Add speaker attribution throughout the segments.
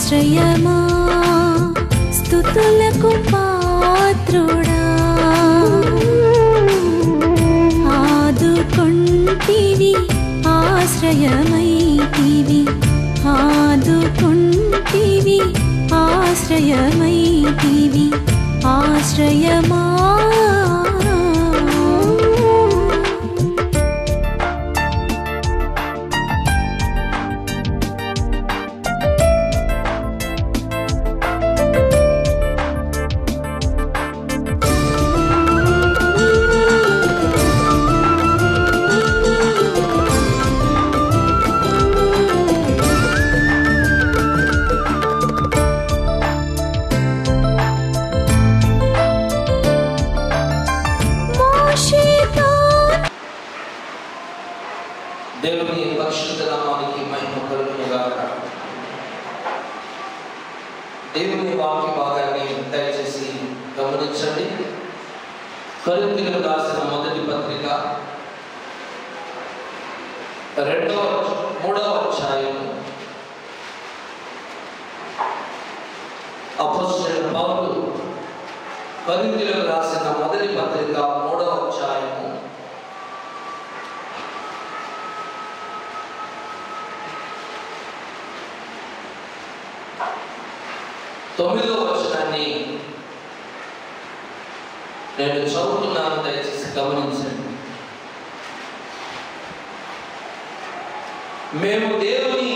Speaker 1: ఆశ్రయమా స్థుతులకు పాత్రుడా ఆదుకొంటివి ఆశ్రయమైతివి ఆదుకొంటివి ఆశ్రయమైతివి ఆశ్రయమా మోషేతో
Speaker 2: దేవుని పరిశుద్ధ నామానికి మహిమ కలుగునుగాక దేవుని వాక్య భాగాన్ని దయచేసి గమనించండి కొరింథీయులకు రాసిన మొదటి పత్రిక రెండవ మూడవ అధ్యాయం అపోజిట్ పౌలు కొరింథీయులకు రాసిన మొదటి పత్రిక మూడవ అధ్యాయము తొమ్మిదో వచనాన్ని నేను చదువుతున్నాను దయచేసి గమనించండి మేము దేవుని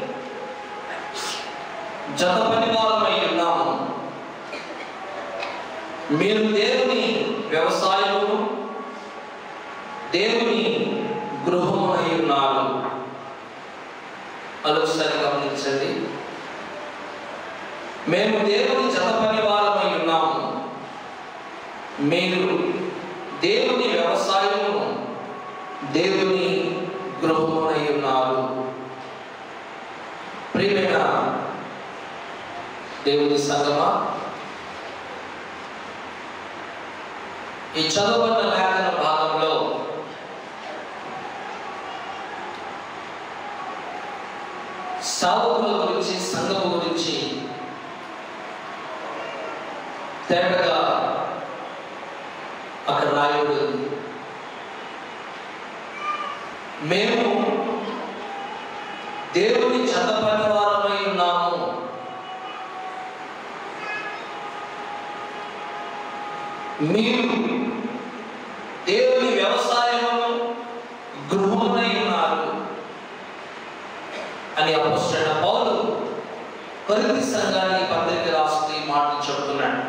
Speaker 2: జత పనివారమై ఉన్నాము మీరు దేవుని వ్యవసాయము దేవుని గృహమునై ఉన్నారు అలొకసారి గమనించండి మేము దేవుని జత పరివారమై ఉన్నాము మీరు దేవుని వ్యవసాయము దేవుని గృహమునై ఉన్నారు ప్రియమైన దేవుని సంగమా ఈ చదవబడిన లేఖన భాగంలో సాధకుల గురించి సంఘము గురించి తేటగా అక్కడ రాయబడి ఉంది మేము దేవుని చెత్త పరివారమై ఉన్నాము మీరు దేవుని వ్యవసాయమును గృహమునై ఉన్నారు అని అపోస్టైన పౌలు కొరింథీ సంఘానికి పత్రిక రాస్తూ ఈ మాటలు చెబుతున్నాడు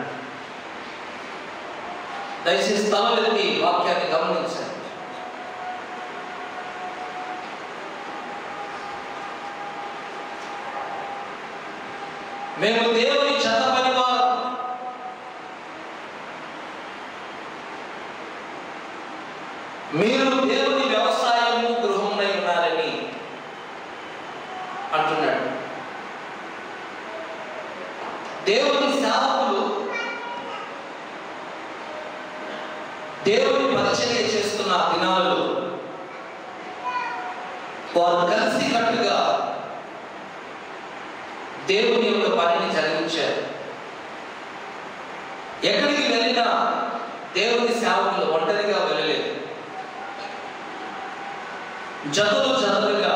Speaker 2: దయచేసి తలవెత్తి వాక్యాన్ని గమనించండి మేము దేవుని చెత్త పరివారం మీరు దేవుని వ్యవసాయము గృహమునై ఉన్నారని అంటున్నాడు దేవుని సేవకులు దేవుని పరిచర్య చేస్తున్న ఆ దినాల్లో వారు కలిసి కట్టుగా దేవుని యొక్క పనిని జరిగించారు ఎక్కడికి వెళ్ళినా దేవుని సేవకులు ఒంటరిగా వెళ్ళలేదు జతలు జతలుగా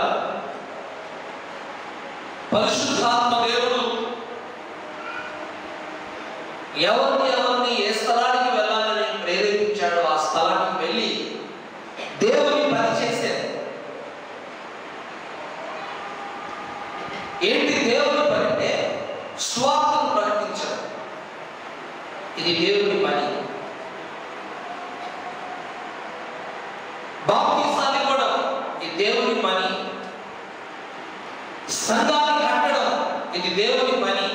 Speaker 2: పరిశుద్ధాత్మ దేవుడు ఎవరిని ఎవరిని ఏ స్థలానికి వెళ్ళాలని ప్రేరేపించాడో ఆ స్థలానికి వెళ్ళి దేవుని పని చేశారు ఏంటి దేవుని పని అంటే స్వార్థను ప్రకటించడం ఇది దేవుని పని బాప్తిసాన్ని కూడా ఇది దేవుని పని సంఘాన్ని కట్టడం ఇది దేవుని పని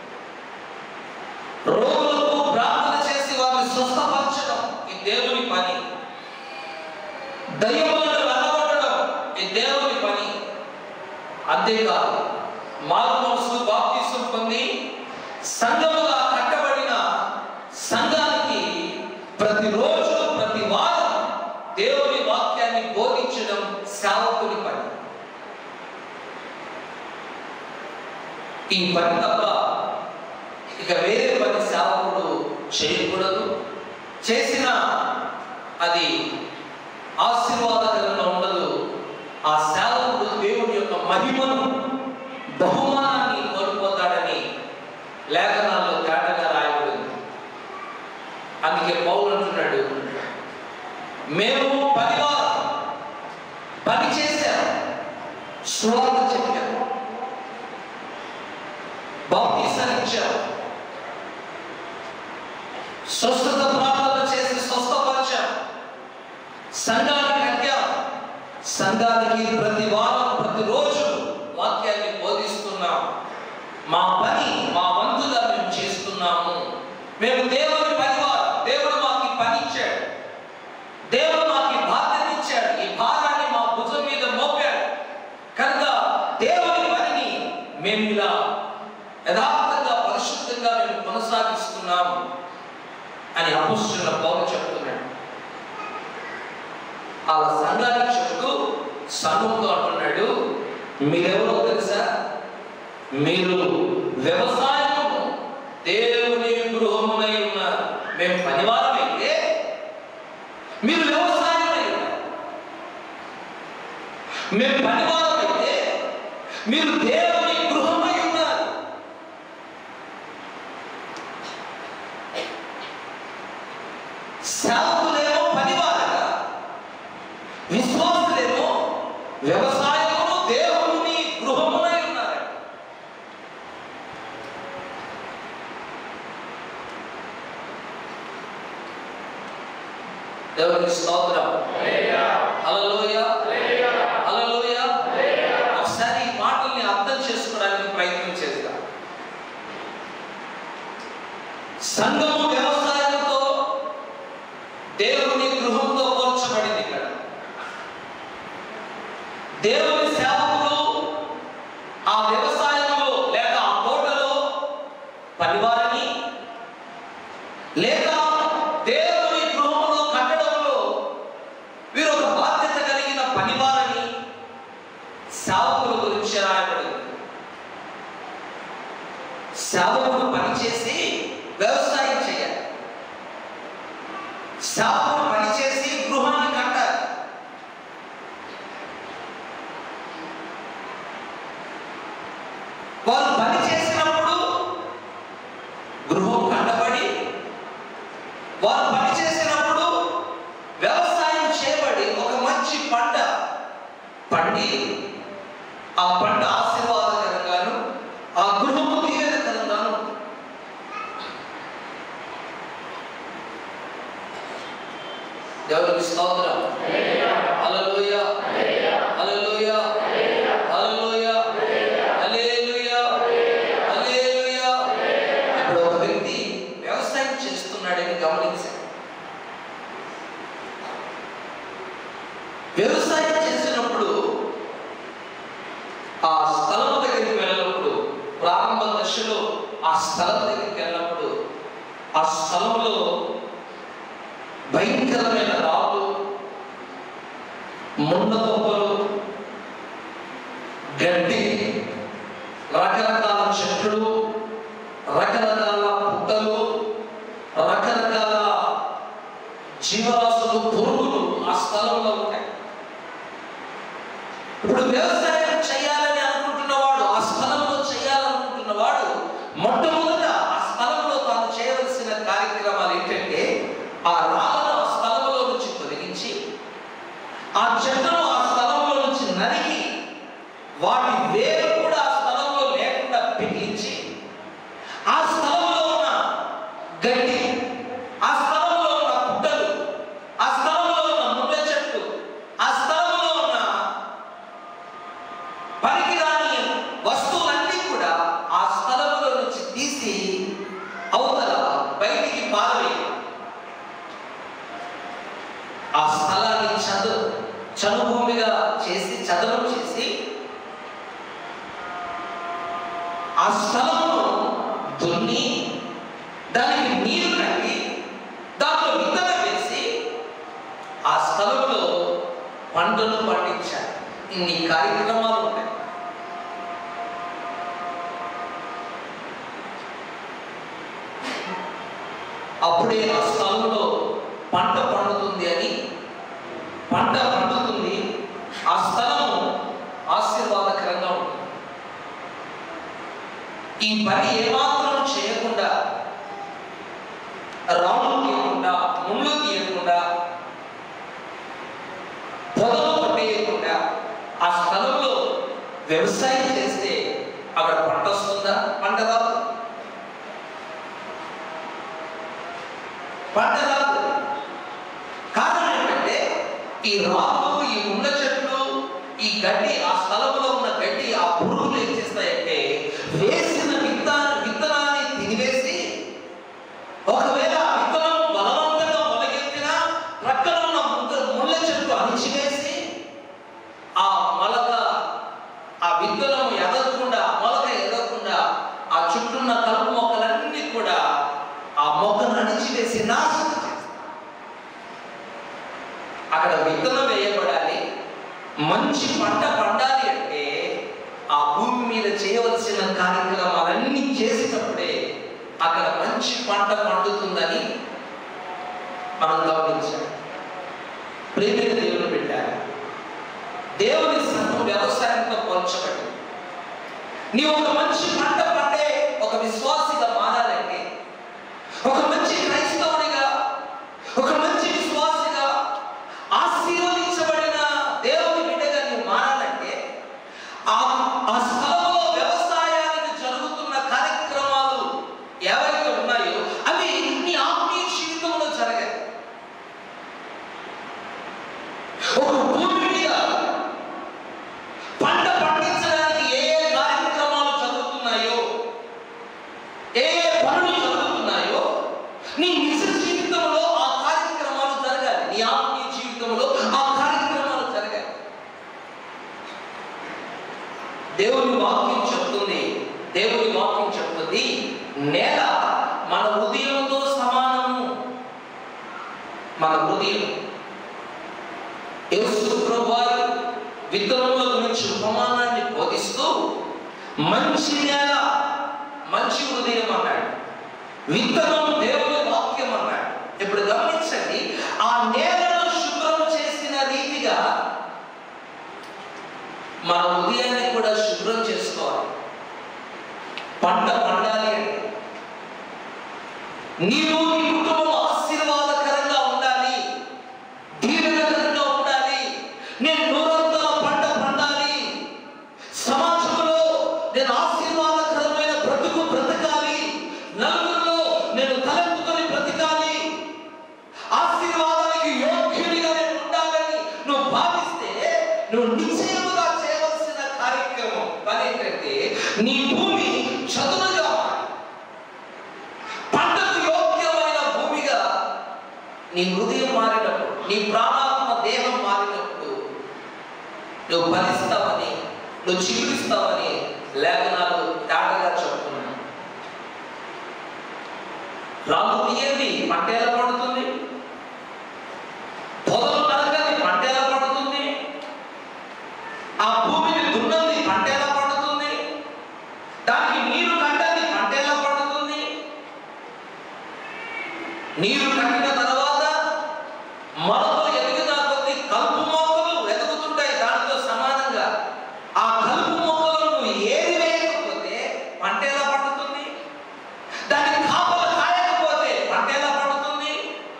Speaker 2: రోగులకు ప్రార్థన చేసి వారిని స్వస్థపరచడం ఇది దేవుని పని దయ్యములను వెళ్ళగొట్టడం ఇది దేవుని పని అంతేకాదు మారు మనసు బాప్తీసం పొంది సంఘముగా కట్టబడిన సంఘానికి ప్రతిరోజు ప్రతి వారం దేవుని వాక్యాన్ని బోధించడం సేవకుని పని ఈ పని తప్ప ఇక వేరే పని సేవకుడు చేయకూడదు చేసిన అది ఆశీర్వాదకరంగా ఉండదు ఆ సేవకుడు దేవుని యొక్క మహిమను బహుమానాన్ని కోల్పోతాడని లేఖనాల్లో తేటగా రాయబడింది అందుకే పౌలు అంటున్నాడు మేము పనివారం పని చేశాం సువార్త చెప్పాం బాప్తీసాన్ని ఇచ్చాం స్వస్థత ప్రార్థన చేసి స్వస్థపరిచాం సంఘానికి కట్టాం సంఘానికి ప్రతి వారం ప్రతిరోజు వాక్యాన్ని బోధిస్తున్నాం మా పని మా వంతుగా మేము చేస్తున్నాము మేము దేవుని పనివారు దేవుడు మాకు ఈ పని ఇచ్చాడు దేవుడు మాకు ఈ బాధ్యత ఇచ్చాడు ఈ భారాన్ని మా భుజం మీద మోపాడు కనుక దేవుని పనిని మేము ఇలా యథార్థంగా పరిశుద్ధంగా మేము కొనసాగిస్తున్నాము అని అపుస్తున్న పౌరు చెప్తున్నాడు వాళ్ళ సంఘానికి చెప్తూ సంఘంతో అంటున్నాడు మీరెవరో తెలుసా మీరు వ్యవసాయము దేవుని గృహమునై ఉన్నారు మేము పనివారమైతే మీరు వ్యవసాయమై ఉన్నారు మేము పనివారమైతే మీరు దేవుని గృహమై ఉన్నారు సేవకులేమో పనివారగా విశ్వాసులేమో వ్యవసాయమును దేవుని గృహమునై ఉన్నారు దేవునికి స్తోత్రం హల్లెలూయ హల్లెలూయ ఒకసారి ఈ మాటల్ని అర్థం చేసుకోవడానికి ప్రయత్నం చేద్దాం సంఘము వ్యవసాయంతో దేవుని గృహంతో పోల్చబడింది ఇక్కడ దేవుని సేవకులు ఆ వ్యవసాయంలో లేక ఆ తోటలో పనివారని లేక దేవుని గృహంలో కట్టడంలో వీరు ఒక బాధ్యత కలిగిన పనివారని సేవకుల గురించి రాయబడింది సేవకుడు పనిచేసి వ్యవసాయం చేయాలి సేవకుడు పనిచేసి గృహాన్ని కట్టాలి వారు పని చేసినప్పుడు గృహం కట్టబడి వారు పని చేసినప్పుడు వ్యవసాయం చేయబడి ఒక మంచి పంట పండి ఆ పంట ఆశీర్వాదకరంగాను ఆ గృహము దీవెనకరంగాను ఉంటుంది. దేవునికి స్తోత్రం హల్లెలూయ హల్లెలూయ హల్లెలూయ హల్లెలూయ హల్లెలూయ ఇప్పుడు ఒక వ్యక్తి వ్యవసాయం చేస్తున్నాడని గమనించాడు వ్యవసాయం చేసినప్పుడు ఆ స్థలం దగ్గరికి వెళ్ళినప్పుడు ప్రారంభ దశలో ఆ స్థలం దగ్గరికి వెళ్ళినప్పుడు ఆ స్థలంలో భయంకరమైన రాళ్ళు ముండ దుంపలు గడ్డి రకరకాల చెట్లు రకరకాల పుట్టలు రకరకాల జీవరాశులు పురుగులు ఆ స్థలంలో ఉంటాయి ఇప్పుడు వ్యవసాయం చేయాలని అనుకుంటున్నవాడు ఆ స్థలంలో చేయాలనుకుంటున్నవాడు మొట్టమొదట ఆ స్థలంలో తాను చేయవలసిన కార్యక్రమాలు ఏంటంటే ఆ రాళ్ళను ఆ స్థలంలో నుంచి తొలగించి ఆ చెట్లను ఆ స్థలంలో నుంచి నరికి వాటి వేరు కూడా ఆ స్థలంలో లేకుండా పిగిలించి ఆ స్థలంలో ఉన్న గడ్డి ఆ స్థలంలో ఉన్న పుట్టలు ఆ స్థలంలో ఉన్న ముళ్ళ చెట్లు ఆ స్థలంలో ఉన్న పనికిరాని వస్తువులన్నీ కూడా ఆ స్థలంలో నుంచి తీసి అవతల బయటికి పారవేయాలి ఆ స్థలాన్ని చదువు చనుభూమిగా చేసి చదవం చేసి ఆ స్థలమును దున్ని దానికి నీరు కట్టి దాంట్లో విత్తనం వేసి ఆ స్థలంలో పంటను పండించాలి ఇన్ని కార్యక్రమాలు ఉంటాయి పంట పండుతుంది అని పంట పండుతుంది ఆ స్థలము ఆశీర్వాదకరంగా ఉంటుంది ఈ పని ఏమాత్రం చేయకుండా రాళ్ళు తీయకుండా ముళ్ళు తీయకుండా పొదలు కొట్టేయకుండా ఆ స్థలంలో వ్యవసాయం చేస్తే అక్కడ పంట వస్తుందా పంట రాదు పంట రాదు కారణం ఏంటంటే ఈ రాళ్ళు ఈ ముళ్ళ చెట్లు ఈ గడ్డి ఆ స్థలంలో ఉన్న గడ్డి ఆ పురుగులు ఏం చేస్తాయంటే వేసిన విత్త విత్తనాన్ని తినివేసి ఒకవేళ ఆ విత్తనం బలవంతంగా మొలకెత్తినా ప్రక్కన ఉన్న ముద్ద ముళ్ళ చెట్టు అణిచివేసి ఆ మొలక ఆ విత్తనం ఎదగకుండా మొలక ఎదగకుండా ఆ చుట్టూన్న కలుపు మొక్కలన్నీ కూడా ఆ మొక్కను అణిచివేసి నాశనం చేస్తాయి అక్కడ విత్తనం వేయబడాలి మంచి పంట పండాలి అంటే ఆ భూమి మీద చేయవలసిన కార్యక్రమాలన్నీ చేసినప్పుడే అక్కడ మంచి పంట పండుతుందని మనం గమనించాలి ప్రేమిక దేవుని పెట్టారు దేవుని సంఘం వ్యవసాయంతో పోల్చబడి నీ ఒక మంచి పంట పండే ఒక విశ్వాసిగా మారాలంటే ఒక మంచి క్రైస్తవుడిగా ఒక మంచి విశ్వాసిగా ఆశీర్వదించబడిన దేవుని బిడ్డగా నీవు మారాలంటే ఆ ఆ స్థలంలో వ్యవసాయానికి జరుగుతున్న కార్యక్రమాలు ఏవైతే ఉన్నాయో అవి నీ ఆత్మీయ జీవితంలో జరగాలి ఒక భూమి మీద పంట పండించడానికి ఏ ఏ కార్యక్రమాలు జరుగుతున్నాయో ఏ ఏ పనులు జరుగుతున్నాయో నీ నిజ జీవితంలో ఆ కార్యక్రమాలు జరగాలి నీ ఆత్మీయ జీవితంలో ఆ కార్యక్రమాలు జరగాలి దేవుని వాక్యం చెప్తుంది దేవుని వాక్యం చెప్తుంది నేల మన హృదయంతో సమానము మన హృదయం యేసు ప్రభువారు విత్తనంలో గురించి ఉపమానాన్ని బోధిస్తూ మంచి నేల మంచి హృదయం అన్నాడు విత్తనం దేవుని వాక్యం అన్నాడు ఇప్పుడు గమనించండి ఆ నేలను శుభ్రం చేసిన రీతిగా మన హృదయాన్ని కూడా శుభ్రం చేసుకోవాలి పంట పండాలి అంటే నీవు నీ కుటుంబం ఆశీర్వాదకరంగా ఉండాలి దీవెనకరంగా ఉండాలి నేను నూరంతల పంట పండాలి సమాజంలో నేను ఆశీర్వాదకరమైన బ్రతుకు బ్రతకాలి నలుగురిలో నేను తలెత్తుకొని బ్రతకాలి ఆశీర్వాదానికి యోగ్యుడిగా నేను ఉండాలని నువ్వు భావిస్తే నువ్వు నిశ్చయముగా చేయవలసిన కార్యక్రమం పని ఏంటంటే నీ భూమి చదువుగా మారాలి. పంటకు యోగ్యమైన భూమిగా నీ హృదయం మారినప్పుడు నీ ప్రాణాత్మ దేహం మారినప్పుడు నువ్వు ఫలిస్తావని నువ్వు చిగురిస్తావని లేఖనాలు తేటగా చెప్తున్నాయి రాళ్ళు తీయండి పంట ఎలా పడుతుంది పొదలు నరకని పంట ఎలా పడుతుంది ఆ భూమిని దున్నది పంట ఎలా పడుతుంది దానికి నీరు కట్టది పంట ఎలా పడుతుంది నీరు కట్టిన తర్వాత మొలకలు ఎదిగిన కొద్ది కలుపు మొక్కలు ఎదుగుతుంటాయి దానితో సమానంగా ఆ కలుపు మొక్కలను నువ్వు ఏరి వేయకపోతే పంట ఎలా పండుతుంది దానికి కాపలు కాయకపోతే పంట ఎలా పండుతుంది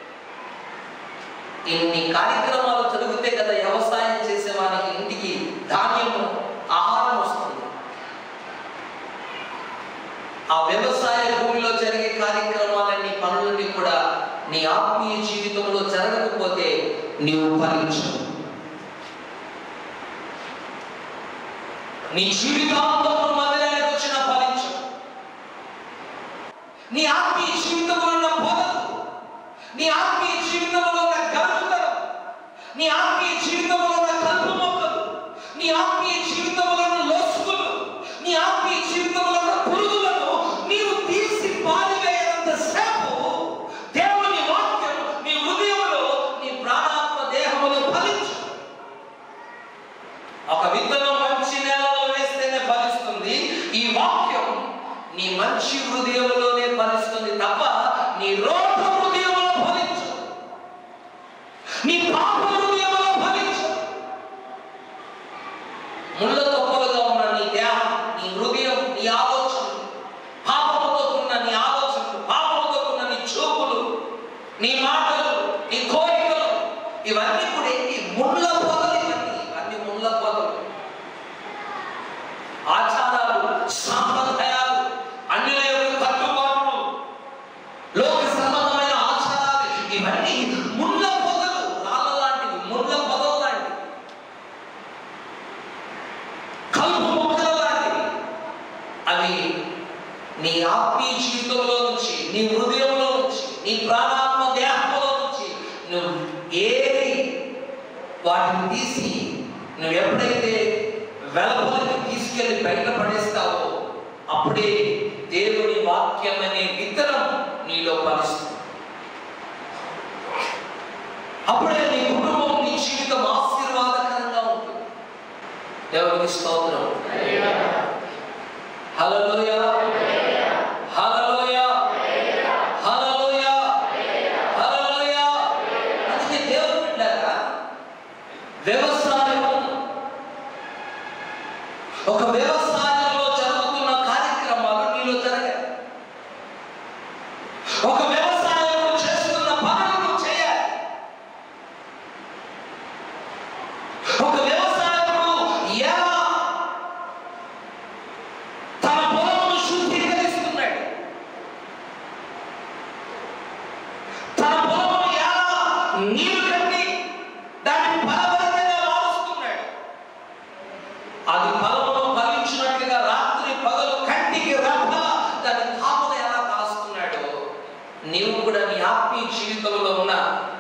Speaker 2: ఇన్ని కార్యక్రమాలు జరిగితే కదా వ్యవసాయం చేసేవానికి ఇంటికి ధాన్యము ఆహారం వస్తుంది ఆ వ్యవసాయ భూమిలో జరిగే కార్యక్రమాలన్నీ పనులన్నీ కూడా నీ ఆత్మీయ జీవితంలో జరగకపోతే నీవు ఫలించవు నీ జీవితాంతం మందిరానికి వచ్చిన ఫలించవు నీ ఆత్మీయ జీవితంలో ఉన్న పొదలు నీ ఆత్మీయ జీవితంలో ఉన్న గర్భతరం నీ ఆత్మీయ జీవితంలో ఉన్న కలుపు మొక్కలు నీ ఆత్మీయ జీవితంలో ఉన్న లోసుకులు నీ ఆత్మీయ జీవితంలో ఉన్న పురుగులను నీవు తీసి పారివేయనంత సేపు దేవుని వాక్యం నీ హృదయంలో నీ ప్రాణాత్మ దేహములో ఫలించు ఒక విత్తనం మంచి నేలలో వేస్తేనే ఫలిస్తుంది ఈ వాక్యం నీ మంచి హృదయంలోనే ఫలిస్తుంది తప్ప నీ రోడ్డు హృదయంలో ఫలించు నీ పాప హృదయంలో ఫలించు ముళ్ళ తొక్కలుగా ఉన్న నీ దేహం నీ హృదయం నీ ఆలోచనలు పాపముతో ఉన్న నీ ఆలోచనలు పాపముతో ఉన్న నీ చూపులు నీ మాటలు నీ కోరికలు ఇవన్నీ కూడా ఏంటి ముళ్ళ పొదలు ఇవన్నీ ఇవన్నీ ముళ్ళ పొదలు ఆచారాలు సాంప్రదాయాలు అన్యుల యొక్క కట్టుబాట్లు లోక సంబంధమైన ఆచారాలు ఇవన్నీ ముళ్ళ పొదలు రాళ్ళ లాంటివి ముళ్ళ పొదలు లాంటివి కలుపు మొక్కల లాంటివి అవి నీ ఆత్మీయ జీవితంలో నుంచి నీ హృదయంలో నుంచి నీ ప్రాణాత్మ దేహంలో నుంచి నువ్వు ఏది వాటిని తీసి నువ్వు ఎప్పుడైతే వెలపలికి తీసుకెళ్లి బయట పడేస్తావో అప్పుడే దేవుని వాక్యం అనే విత్తనం నీలో ఫలిస్తుంది అప్పుడే నీ కుటుంబం నీ జీవితం ఆశీర్వాదకరంగా ఉంటుంది దేవునికి స్తోత్రం హల్లెలూయా హల్లెలూయా హల్లెలూయా హల్లెలూయా అందుకే దేవుడు బిడ్డలారా వ్యవసాయం ఒక వ్యవసాయంలో జరుగుతున్న కార్యక్రమాలు నీలో జరగాలి ఒక వ్యవసాయంలో చేస్తున్న పనులు నువ్వు చేయాలి ఒక వ్యవసాయకుడు ఎలా తన పొలమును శుద్ధీకరిస్తున్నాడు తన పొలమును ఎలా నీరు కట్టి దాన్ని ఫలభరితంగా మారుస్తున్నాడు అది ఫలమును ఫలించినట్లుగా రాత్రి పగలు కంటికి రప్ప దాని కాపుల ఎలా కాస్తున్నాడో నీవు కూడా నీ ఆత్మీయ జీవితంలో ఉన్న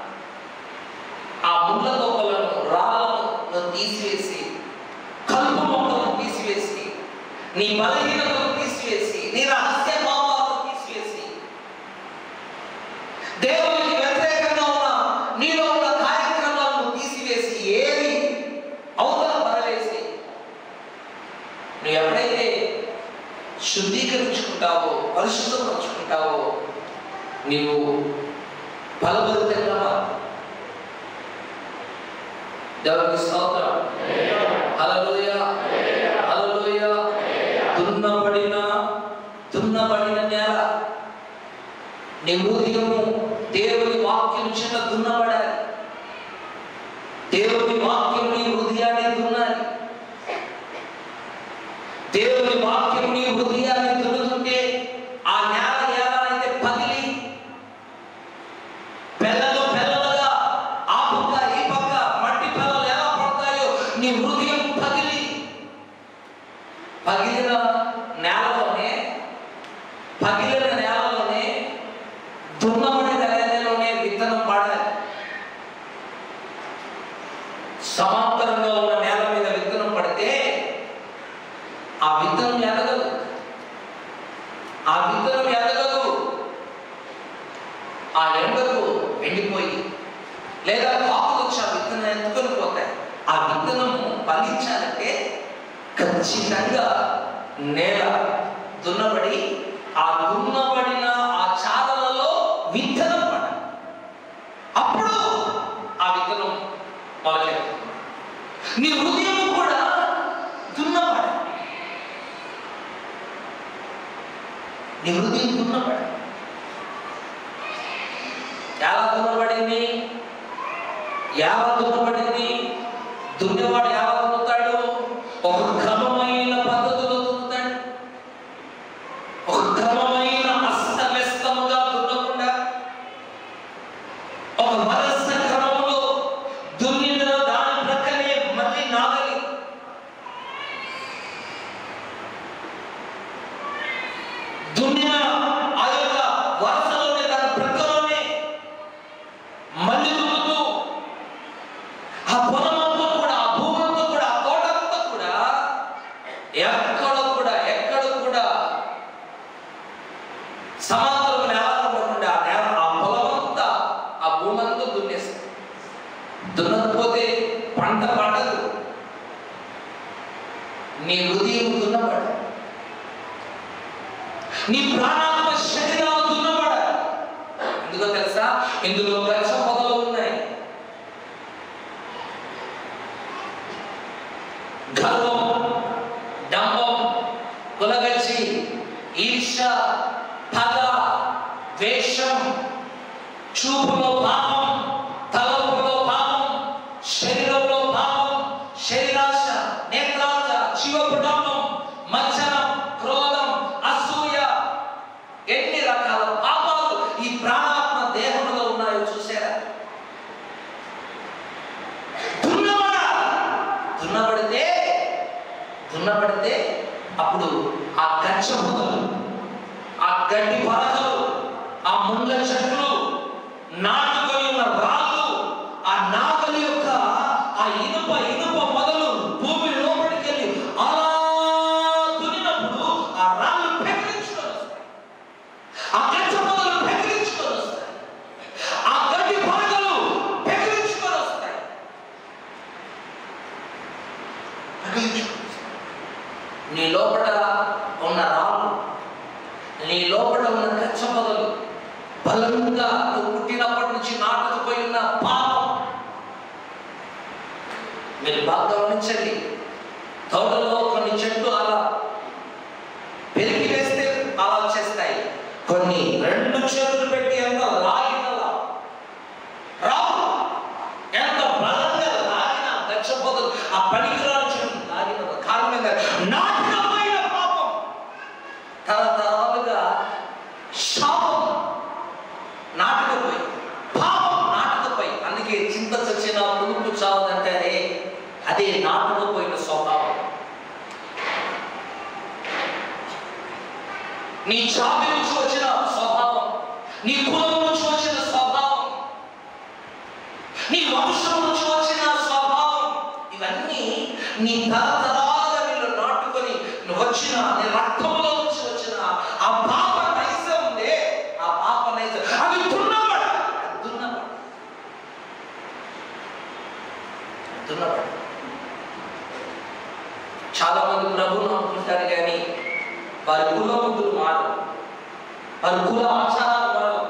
Speaker 2: ఆ ముళ్ళ తోకలను రాళ్ళను తీసివేసి కలుపు మొక్కలను తీసివేసి నీ బలహీనతను తీసివేసి నీ రహస్య పాపాలను తీసివేసి దేవునికి వ్యతిరేకంగా ఉన్న నీలో ఉన్న కార్యక్రమాలను తీసివేసి ఏది అవతల పరవేసి నువ్వు ఎప్పుడైతే శుద్ధీకరించుకుంటావో పరిశుద్ధపరుచుకుంటావో నీవు బలభరితంగా మారు. దేవునికి స్తోత్రం హల్లెలూయా హల్లెలూయా దున్నబడిన దున్నబడిన నేల నీ హృదయము దేవుని వాక్యం చేత దున్నబడాలి దేవుని వాక్యం నీ హృదయాన్ని దున్నాలి దేవుని వాక్యం నీ హృదయాన్ని దున్నుతుంటే ఆ నేల ఏలనైతే పగిలి పెళ్ళలు పెళ్ళలుగా ఆ పక్క ఈ పక్క మట్టి పెళ్ళలు ఎలా పడతాయో నీ హృదయం పగిలి పగిలిన నేలలోనే పగిలిన నేలలోనే దున్నబడిన నేలలోనే విత్తనం పడాలి సమాంతరంగా ఉన్న నేల మీద విత్తనం పడితే ఆ విత్తనం ఎదగదు ఆ విత్తనం ఎదగదు ఆ ఎండకు ఎండిపోయి లేదా కాపులు వచ్చి ఆ విత్తనం ఎత్తుకొని పోతాయి ఆ విత్తనం ఫలించాలంటే ఖచ్చితంగా నేల దున్నబడి ఆ దున్నబడిన ఆ చారలలో విత్తనం పడాలి అప్పుడు ఆ విత్తనం మొలకెత్తుతుంది నీ హృదయం కూడా దున్నబడాలి నీ హృదయం దున్నబడాలి ఎలా దున్నబడింది ఎలా దున్నబడింది దున్నేవాడు ఎలా దున్నుతాడు ఒక క్రమమైన పద్ధతిలో దున్నుతాడు ఒక క్రమమైన అస్తవ్యస్తముగా దున్నకుండా ఒక వరస క్రమంలో దున్నిన దాని ప్రక్కనే మళ్ళీ నాగలి దున్నిన ఆ యొక్క వరుసలోనే దాని ప్రక్కలోనే మళ్ళీ దున్నుతూ ఆ పొలమంతా కూడా ఆ భూమంతా కూడా ఆ తోటంతా కూడా ఎక్కడ కూడా ఎక్కడ కూడా సమాంతరం నేల ఉండకుండా ఆ నేల ఆ పొలమంతా ఆ భూమంతా దున్నేస్తుంది దున్నకపోతే పంట పండదు నీ హృదయం దున్నబడ నీ ప్రాణాత్మ శరీరాలు దున్నబడ ఎందుకో తెలుసా ఇందులో గచ్చ పొదలు ఉన్నాయి దున్నబడితే దున్నబడితే అప్పుడు ఆ గచ్చ పొదలు ఆ గడ్డి పరకలు ఆ ముళ్ళ చెట్లు నాటుకొని ఉన్న రాళ్ళు ఆ నాగలి యొక్క ఆ ఇనుప ఇనుప మొదలు భూమి లోపలికి వెళ్ళి అలా దున్నినప్పుడు ఆ రాళ్ళు పెకిలించుకొని వస్తాయి ఆ గచ్చ పొదలు పెకిలించుకొని వస్తాయి ఆ గడ్డి పరకలు పెకిలించుకొని వస్తాయి పెకిలించుకొని వస్తాయి. నీ లోపల ఉన్న రాళ్ళు నీ లోపల ఉన్న గచ్చ పొదలు బలంగా నువ్వు పుట్టినప్పటి నుంచి నాటుకుపోయి ఉన్న పాపం మీరు బాగా గమనించండి తోటలో కొన్ని చెట్లు అలా పెరిగి వేస్తే అలా వచ్చేస్తాయి కొన్ని రెండు చేతులు పెట్టి ఎంత లాగినలా రావు ఎంత బలంగా లాగిన దక్ష పొదలు ఆ పనికిరాని చెట్లు లాగిన కారణంగా నాటకపోయిన పాపం తరతరాలుగా శాపం నాటకపోయి పాపం నాటకపోయి అందుకే చింత చచ్చిన పులుపు చావదంటే అదే అదే నాటకపోయిన స్వభావం నీ జాతి నుంచి వచ్చిన స్వభావం నీ కులం నుంచి వచ్చిన స్వభావం నీ వంశం నుంచి వచ్చిన స్వభావం ఇవన్నీ నీ తరతరాలుగా నీళ్ళు నాటుకొని నువ్వు వచ్చిన నీ రక్తంలో నుంచి వచ్చిన ఆ పాప నైజం ఉందే ఆ పాప నైజం అది దున్నబడ దున్నబడ దున్నబడ చాలా మంది ప్రభువును అనుకుంటారు కానీ వారి కుల బుద్ధులు మారవు వారి కుల ఆచారాలు మారవు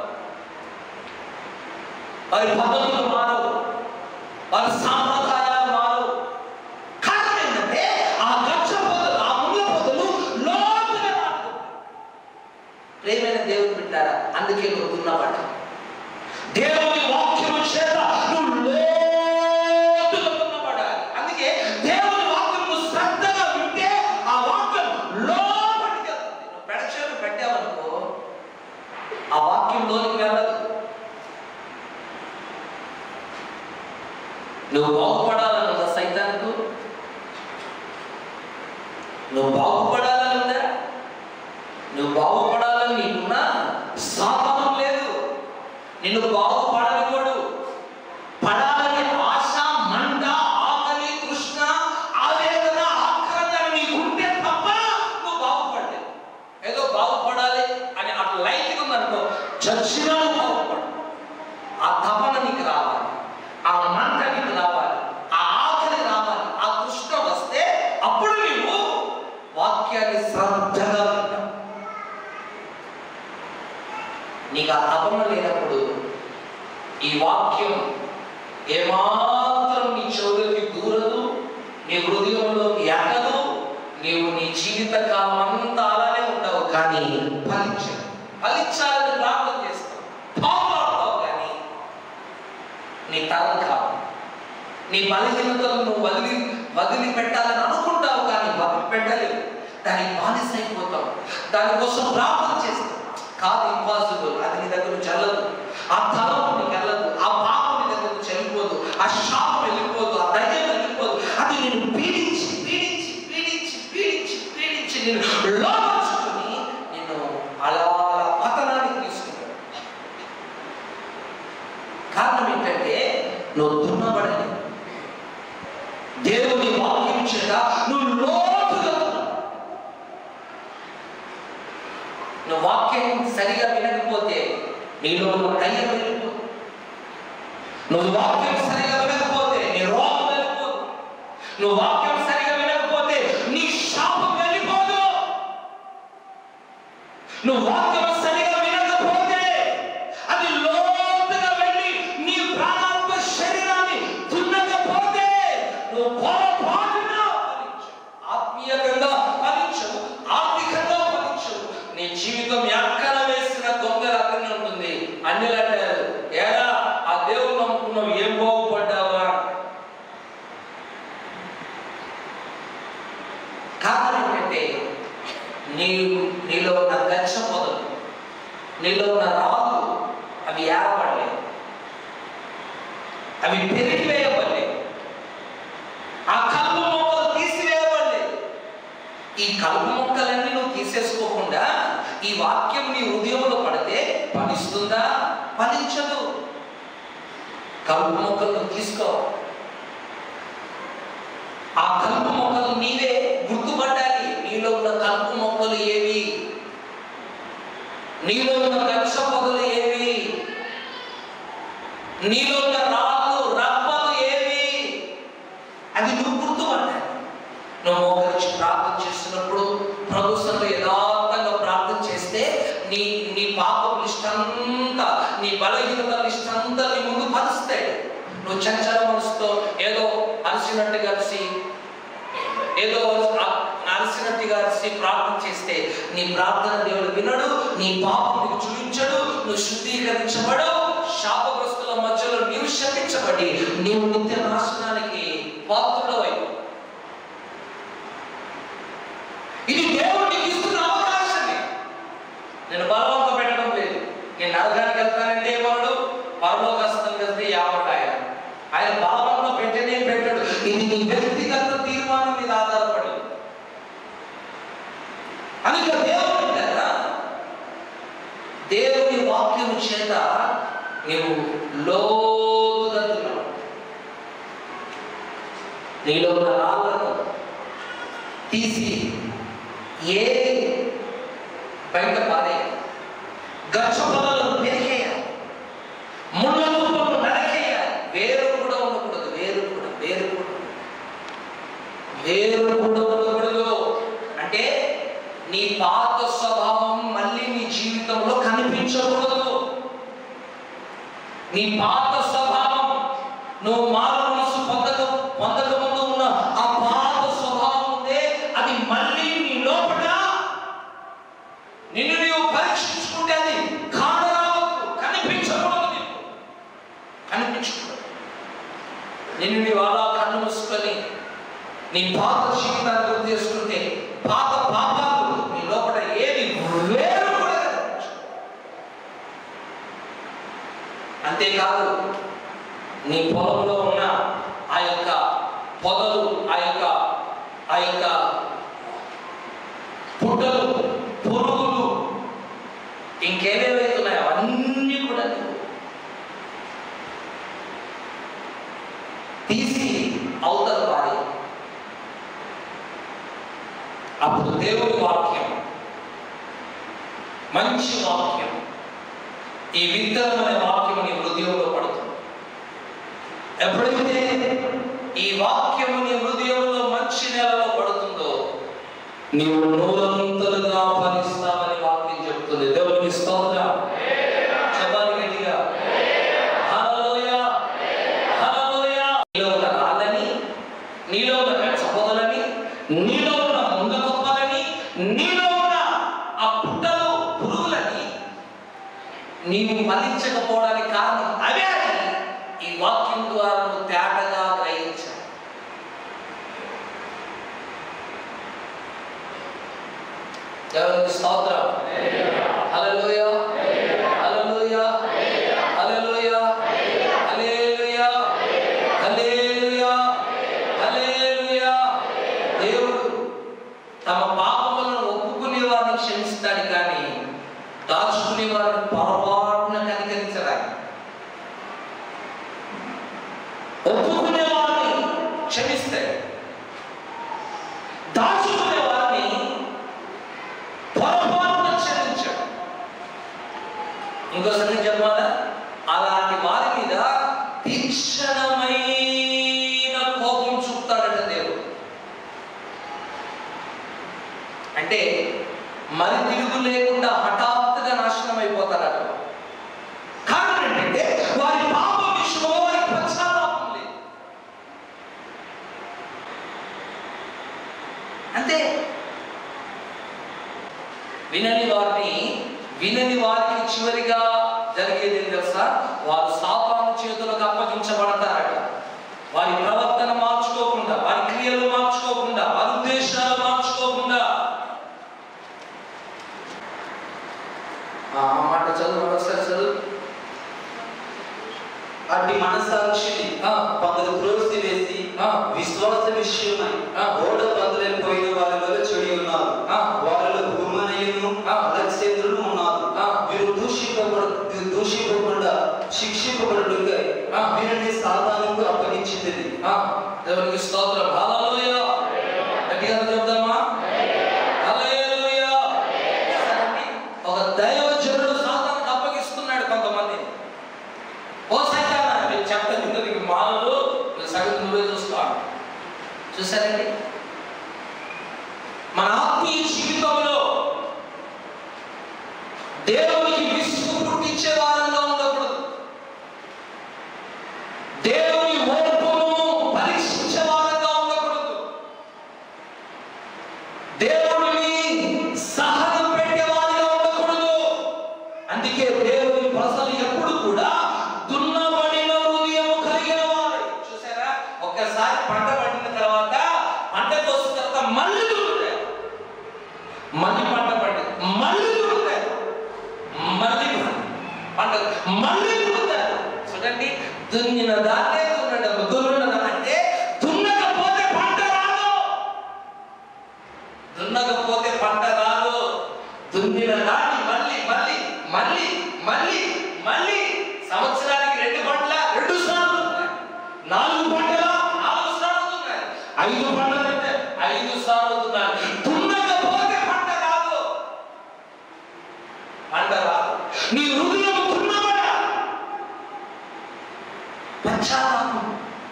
Speaker 2: వారి పద్ధతులు మారవు వారి సాంప్రదాయాలు మారవు కారణం ఏంటంటే ఆ గచ్చ పొదలు ఆ ముళ్ళ పొదలు లోతుగా నాటుకుపోయి. ప్రేమైన దేవుని బిడ్డారా అందుకే నువ్వు దున్నబడ్డ దేవుని వాక్యము చేత నువ్వు లోతుగా దున్నబడాలి అందుకే దేవుని వాక్యం నువ్వు శ్రద్ధగా వింటే ఆ వాక్యం లోపలికి వెళ్తుంది నువ్వు పెడచేలు పెట్టావనుకో ఆ వాక్యం లోనికి వెళ్ళదు నువ్వు బాగుపడాలని ఉందా సైతానికి నువ్వు బాగుపడాలని ఉందా నువ్వు బాగుపడాలని నీకున్నా సాధనం లేదు నిన్ను బాగుపడనివ్వడు పడాలని ఆశ మంట ఆకలి కృష్ణ ఆవేదన ఆక్రంద నీకుంటే తప్ప నువ్వు బాగుపడలేదు ఏదో బాగుపడాలి అని అట్లా లైట్ ఉందనుకో చచ్చినా నువ్వు బాగుపడు ఆ తపన నీకు రావాలి ఆ మంట నీకు రావాలి ఆ ఆకలి రావాలి ఆ కృష్ణ వస్తే అప్పుడు నీవు వాక్యాన్ని శ్రద్ధగా వింటావు నీకు ఆ తపన లేనప్పుడు ఈ వాక్యం ఏమాత్రం నీ చెవులకి దూరదు నీ హృదయంలోకి ఎక్కదు నీవు నీ జీవిత కాలం అంతా అలానే ఉండవు కానీ ఫలించదు ఫలించాలని ప్రార్థన చేస్తావు పాపాడతావు కానీ నీ తరం కాదు నీ బలహీనతలు నువ్వు వదిలి వదిలి పెట్టాలని అనుకుంటావు కానీ వదిలి పెట్టలేవు దానికి బానిస అయిపోతావు దానికోసం ప్రార్థన చేస్తావు కాదు ఇంపాసిబుల్ అది నీ దగ్గర నుంచి వెళ్ళదు ఆ తలం నీకు వెళ్ళదు ఆ పాపం నీ దగ్గర నుంచి వెళ్ళిపోదు ఆ శాపం వెళ్ళిపోదు ఆ దయ్యం వెళ్ళిపోదు అది నేను పీడించి పీడించి పీడించి పీడించి పీడించి నేను లోపరుచుకుని నిన్ను అలా అలా పతనానికి తీసుకుంటాను కారణం ఏంటంటే నువ్వు దున్నబడలేదు దేవుని వాక్యం చేత నువ్వు లోతుగా దున్నబడాలి. నువ్వు వాక్యం సరిగా వినకపోతే నీలో ఉన్న దయ్యం వెళ్ళిపోదు నువ్వు వాక్యం సరిగా వినకపోతే నీ రోగం వెళ్ళిపోదు నువ్వు వాక్యం సరిగా వినకపోతే నీ శాపం వెళ్ళిపోదు నువ్వు వాక్యం సరిగా వినకపోతే అది లోతుగా వెళ్ళి నీ ప్రాణాత్మ శరీరాన్ని దున్నకపోతే నువ్వు పొరపాటున ఫలించవు. ఆత్మీయంగా ఫలించవు ఆర్థికంగా ఫలించవు నీ జీవితం ఎక్కడ వేసిన దొంగ అక్కడనే ఉంటుంది అన్ని అంటారు ఏరా ఆ దేవుడు నమ్ముకున్నావు ఏం బాగుపడ్డావా కారణం ఏంటంటే నీ నీలో ఉన్న గచ్చ పొదలు నీలో ఉన్న రాళ్ళు అవి ఏరబడలేదు అవి పెరిగివేయబడలేదు ఆ కళ్ళు ఈ కలుపు మొక్కలన్నీ నువ్వు తీసేసుకోకుండా ఈ వాక్యం నీ హృదయంలో పడితే ఫలిస్తుందా ఫలించదు కలుపు మొక్కలు నువ్వు తీసుకో ఆ కలుపు మొక్కలు నీవే గుర్తుపట్టాలి నీలో ఉన్న కలుపు మొక్కలు ఏవి నీలో ఉన్న కక్ష పొదలు ఏవి నీలో ఉన్న రాళ్ళు రప్పలు ఏవి అది నువ్వు గుర్తుపట్టాలి నువ్వు మోకరించి ప్రార్థన చేస్తున్నప్పుడు ప్రభుత్వంలో యథార్థంగా ప్రార్థన చేస్తే నీ నీ పాప లిస్ట్ అంతా నీ బలహీనత లిస్ట్ అంతా నీ ముందు పరుస్తాడు నువ్వు చంచల మనసుతో ఏదో అలసినట్టు కలిసి ఏదో అలసినట్టుగా అలసి ప్రార్థన చేస్తే నీ ప్రార్థన దేవుడు వినడు నీ పాపం నీకు చూపించడు నువ్వు శుద్ధీకరించబడు శాపగ్రస్తుల మధ్యలో నీవు శపించబడి నీవు నిత్య నాశనానికి పాత్రుడవై ఇది దేవుడు నీకు ఇస్తున్న అవకాశమే నేను బలవంతం పెట్టడం లేదు నేను నరకానికి వెళ్తానంటే ఏమన్నాడు పరలోకస్తం వెళ్తే యావటాయ ఆయన బలవంతం పెట్టనే పెట్టాడు ఇది నీ వ్యక్తిగత తీర్మానం మీద ఆధారపడి అందుకే దేవుడు కదా దేవుని వాక్యము చేత నీవు లోతుగా దున్నావు. నీలో ఉన్న రాళ్ళను తీసి ఏ బయట పారే గచ్చ పొదలను పెరిగేయాలి ముళ్ళ తుప్పలు నరకేయాలి వేరు కూడా ఉండకూడదు వేరు కూడా వేరు కూడా వేరు కూడా ఉండకూడదు అంటే నీ పాత స్వభావం మళ్ళీ నీ జీవితంలో కనిపించకూడదు నీ పాత స్వభావం నువ్వు మారు మనసు పొందక పొందక ముందు ఉన్న ఆ పాత స్వభావం ఉందే అది మళ్ళీ నీ లోపల నిన్ను నీవు పరీక్షించుకుంటే అది కానరావద్దు కనిపించకూడదు నీకు కనిపించకూడదు నిన్ను నీవు అలా కన్ను మూసుకొని నీ పాత జీవితాన్ని గుర్తు చేసుకుంటే పాత పాపాలు నీ లోపల ఏది వేరు కూడా కనిపించదు. అంతేకాదు నీ పొలంలో ఉన్న ఆ యొక్క పొదలు ఆ యొక్క ఆ యొక్క పుట్టలు పురుగులు ఇంకేమేమైతున్నాయో అవన్నీ కూడా నువ్వు తీసి అవతల పారి అప్పుడు దేవుని వాక్యం మంచి వాక్యం ఈ విత్తనం అనే వాక్యం నీ హృదయంలో పడుతుంది ఎప్పుడైతే ఈ వాక్యము నీ హృదయంలో మంచి నెలలో పడుతుందో నీవు నూరంతలుగా ఫలిస్తామని వాక్యం చెప్తుంది దేవునికి స్తోత్రం చెప్పాలి గట్టిగా హల్లెలూయా హల్లెలూయా నీలో ఉన్న రాళ్ళని నీలో ఉన్న మెచ్చపోదలని నీలో ఉన్న ముంద తుప్పలని నీలో ఉన్న ఆ పుట్టలు పురుగులని నీవు ఫలించకపోవడానికి కారణం అవే అని ఈ వాక్యం ద్వారా నువ్వు తేటగా గ్రహించావు దేవునికి స్తోత్రం హల్లెలూయా హల్లెలూయా హల్లెలూయా హల్లెలూయా హల్లెలూయా హల్లెలూయా దేవుడు తమ పాపములను ఒప్పుకునే వారిని క్షమిస్తాడు కానీ దాచుకునే వారిని పొరపాటున కనికరించడానికి ఒప్పుకునే వారిని క్షమిస్తాడు దాచుకునే వారిని పొరపాటున క్షమించాడు ఇంకో సంగతి చెప్పాలా అలాంటి వారి మీద తీక్షణమైన కోపం చూపుతాడట దేవుడు అంటే మరి తిరుగు లేకుండా హఠాత్తుగా నాశనం అయిపోతారట కారణం ఏంటంటే వారి పాప విషయంలో వారి పశ్చాత్తాపం లేదు అంతే వినని వారిని వినని వారికి చివరిగా జరిగేది ఏం తెలుసా వారు సాతాను చేతులకు అప్పగించబడతారట వారి ప్రవర్తన మార్చుకోకుండా వారి క్రియలు మార్చుకోకుండా వారి ఉద్దేశాలు మార్చుకోకుండా ఆ ఆ మాట చదువు మరొకసారి చదువు
Speaker 3: అట్టి మనసాక్షిని
Speaker 2: ఆ.
Speaker 3: కొందరు త్రోసి వేసి
Speaker 2: ఆ.
Speaker 3: విశ్వాస విషయమై
Speaker 2: ఆ.
Speaker 3: ఓడ పందులైన పోయిన వారి వల్ల చెడి ఉన్నారు వెంటనే సాతానుకు అప్పగించింది ఇది.
Speaker 2: ఆ, దేవునికి స్తోత్రం హల్లెలూయా గట్టిగా చెప్దామా హల్లెలూయా చూసారండి? ఒక దైవజనుడు సాతానికి అప్పగిస్తున్నాడు కొంతమందిని ఓ సైతానా మీరు చెప్పండి నీకు మాలలు నువ్వు సగం నువ్వే చూస్తావు చూసారండి మన ఆత్మీయ జీవితంలో దేవునికి విసుగు పుట్టించే వారంగా ఉండకూడదు దేవుని ఓర్పును పరీక్షించే వారంగా ఉండకూడదు దేవుడిని సహనం పెట్టే వారిగా ఉండకూడదు అందుకే దేవుని ప్రజలు ఎప్పుడు కూడా దున్నబడిన హృదయం కలిగిన వారు చూసారా ఒక్కసారి పంట పడిన తర్వాత పంట కోసిన తర్వాత మళ్ళీ దున్నుతారు మళ్ళీ పంట పడింది మళ్ళీ దున్నుతారు మళ్ళీ పంట మళ్ళీ దున్నుతారు చూడండి దున్నిన దాన్నే దున్నడం దున్నడం అంటే దున్నకపోతే పంట రాదు దున్నకపోతే పంట రాదు దున్నిన దాన్ని మళ్ళీ మళ్ళీ మళ్ళీ మళ్ళీ మళ్ళీ సంవత్సరానికి రెండు పంటల రెండు సార్లు దున్నాయి. నాలుగు పంటల నాలుగు సార్లు దున్నాయి. ఐదు పంటలు అయితే ఐదు సార్లు దున్నాయి. దున్నకపోతే పంట రాదు పంట రాదు నీ హృదయం దున్నబడ పశ్చాత్తాపం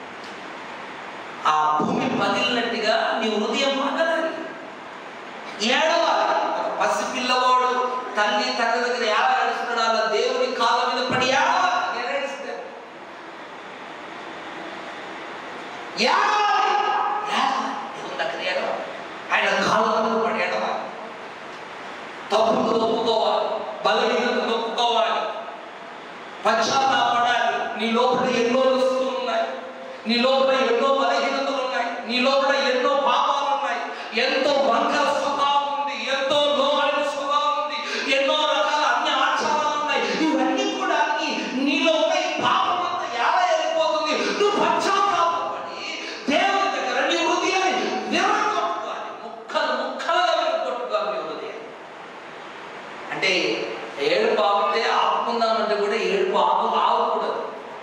Speaker 2: ఆ భూమి పగిలినట్టుగా నీ హృదయం పగలాలి ఏడవాలి ఒక పసి పిల్లవాడు తల్లి తండ్రి దగ్గర ఎలా ఏడుస్తున్నాడు అలా దేవుని కాళ్ళ మీద పడి ఏడవాలి నేను ఏడుస్తాను. ఏడవాలి ఏడవాలి దేవుని దగ్గర ఏడవాలి ఆయన కాళ్ళ మీద పడి ఏడవాలి తప్పులు ఒప్పుకోవాలి బలహీనతలు ఒప్పుకోవాలి పశ్చాత్తాపడాలి నీ లోపల ఎన్నో వస్తువులు ఉన్నాయి నీ లోపల ఎన్నో బలహీనతలు ఉన్నాయి నీ లోపల ఎన్నో పాపాలు ఉన్నాయి ఎంతో వంకర స్వభావం ఉంది ఎంతో లోహైన స్వభావం ఉంది ఎన్నో రకాల అన్ని ఆచారాలు ఉన్నాయి ఇవన్నీ కూడా నీ నీలో ఉన్న ఈ పాపం అంతా ఎలా వెళ్ళిపోతుంది నువ్వు పశ్చాత్తాపడి దేవుని దగ్గర నీ హృదయాన్ని విరగొట్టుకోవాలి ముక్కలు ముక్కలుగా విరగొట్టుకోవాలి నీ హృదయాన్ని అంటే ఏడుపు ఆపితే ఆపుకుందామంటే కూడా ఏడుపు ఆపు ఆగకూడదు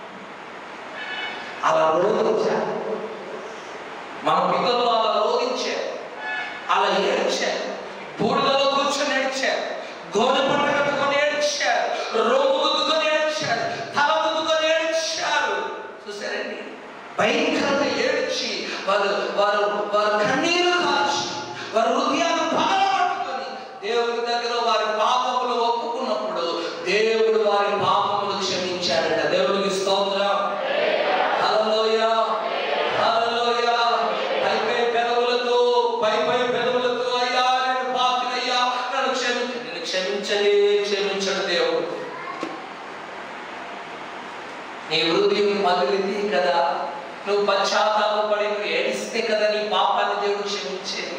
Speaker 2: అలా రోధించారు మన పిల్లలు అలా రోధించారు అలా ఏడ్చారు బూడిదలో కూర్చొని ఏడ్చారు గోధుమ పంట కట్టుకొని ఏడ్చారు రోగు గుద్దుకొని ఏడ్చారు తల గుద్దుకొని ఏడ్చారు చూసారండి భయంకరంగా ఏడ్చి వారు వారు వారు కన్నీరు కాల్చి వారు హృదయాన్ని పగలగొట్టుకొని దేవుని దగ్గర వారి పాపములు ఒప్పుకున్నప్పుడు దేవుడు వారి పాపములు క్షమించాడట దేవునికి స్తోత్రం హల్లెలూయా హల్లెలూయా పై పై పెదవులతో పై పై పెదవులతో అయ్యా నేను పాపినయ్యా నన్ను క్షమించు నేను క్షమించలే క్షమించడు దేవుడు నీ హృదయం పగిలింది కదా నువ్వు పశ్చాత్తాపడి నువ్వు ఏడిస్తే కదా నీ పాపాన్ని దేవుడు క్షమించేది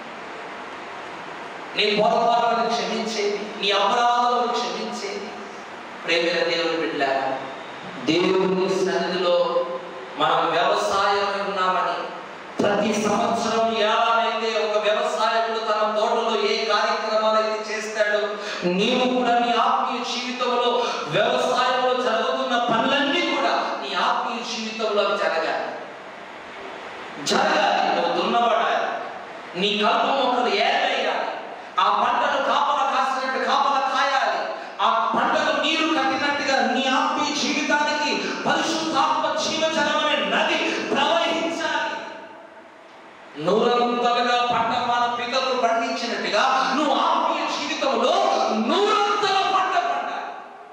Speaker 2: నీ పొరపాట్లను క్షమించేది నీ అపరాధాలను క్షమించేది ప్రేమైన దేవుని బిడ్డ దేవుని సన్నిధిలో మనం వ్యవసాయం ఉన్నామని ప్రతి సంవత్సరం ఎలాగైతే ఒక వ్యవసాయకుడు తన తోటలో ఏ కార్యక్రమాలు అయితే చేస్తాడో నీవు కూడా నీ ఆత్మీయ జీవితంలో వ్యవసాయంలో జరుగుతున్న పనులన్నీ కూడా నీ ఆత్మీయ జీవితంలో అవి జరగాలి జరగాలి నువ్వు దున్నబడాలి నీ కలుపు మొక్కలు ఏర్వేయాలి ఆ పంటను కాపల కాసినట్టు కాపల కాయాలి ఆ పంటకు నీరు కట్టినట్టుగా నీ ఆత్మీయ జీవితానికి పరిశుద్ధాత్మ జీవజలమనే నది ప్రవహించాలి నూరంతలుగా పంట మన పితరులు పండించినట్టుగా నువ్వు ఆత్మీయ జీవితంలో నూరంతల పంట పండాలి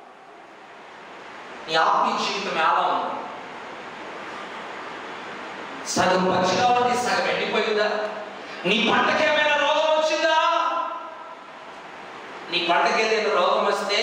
Speaker 2: నీ ఆత్మీయ జీవితం ఎలా ఉంది సగం పచ్చిగా ఉంది సగం ఎండిపోయిందా నీ పంటకి ఏమైనా రోగం వచ్చిందా నీ పంటకి ఏదైనా రోగం వస్తే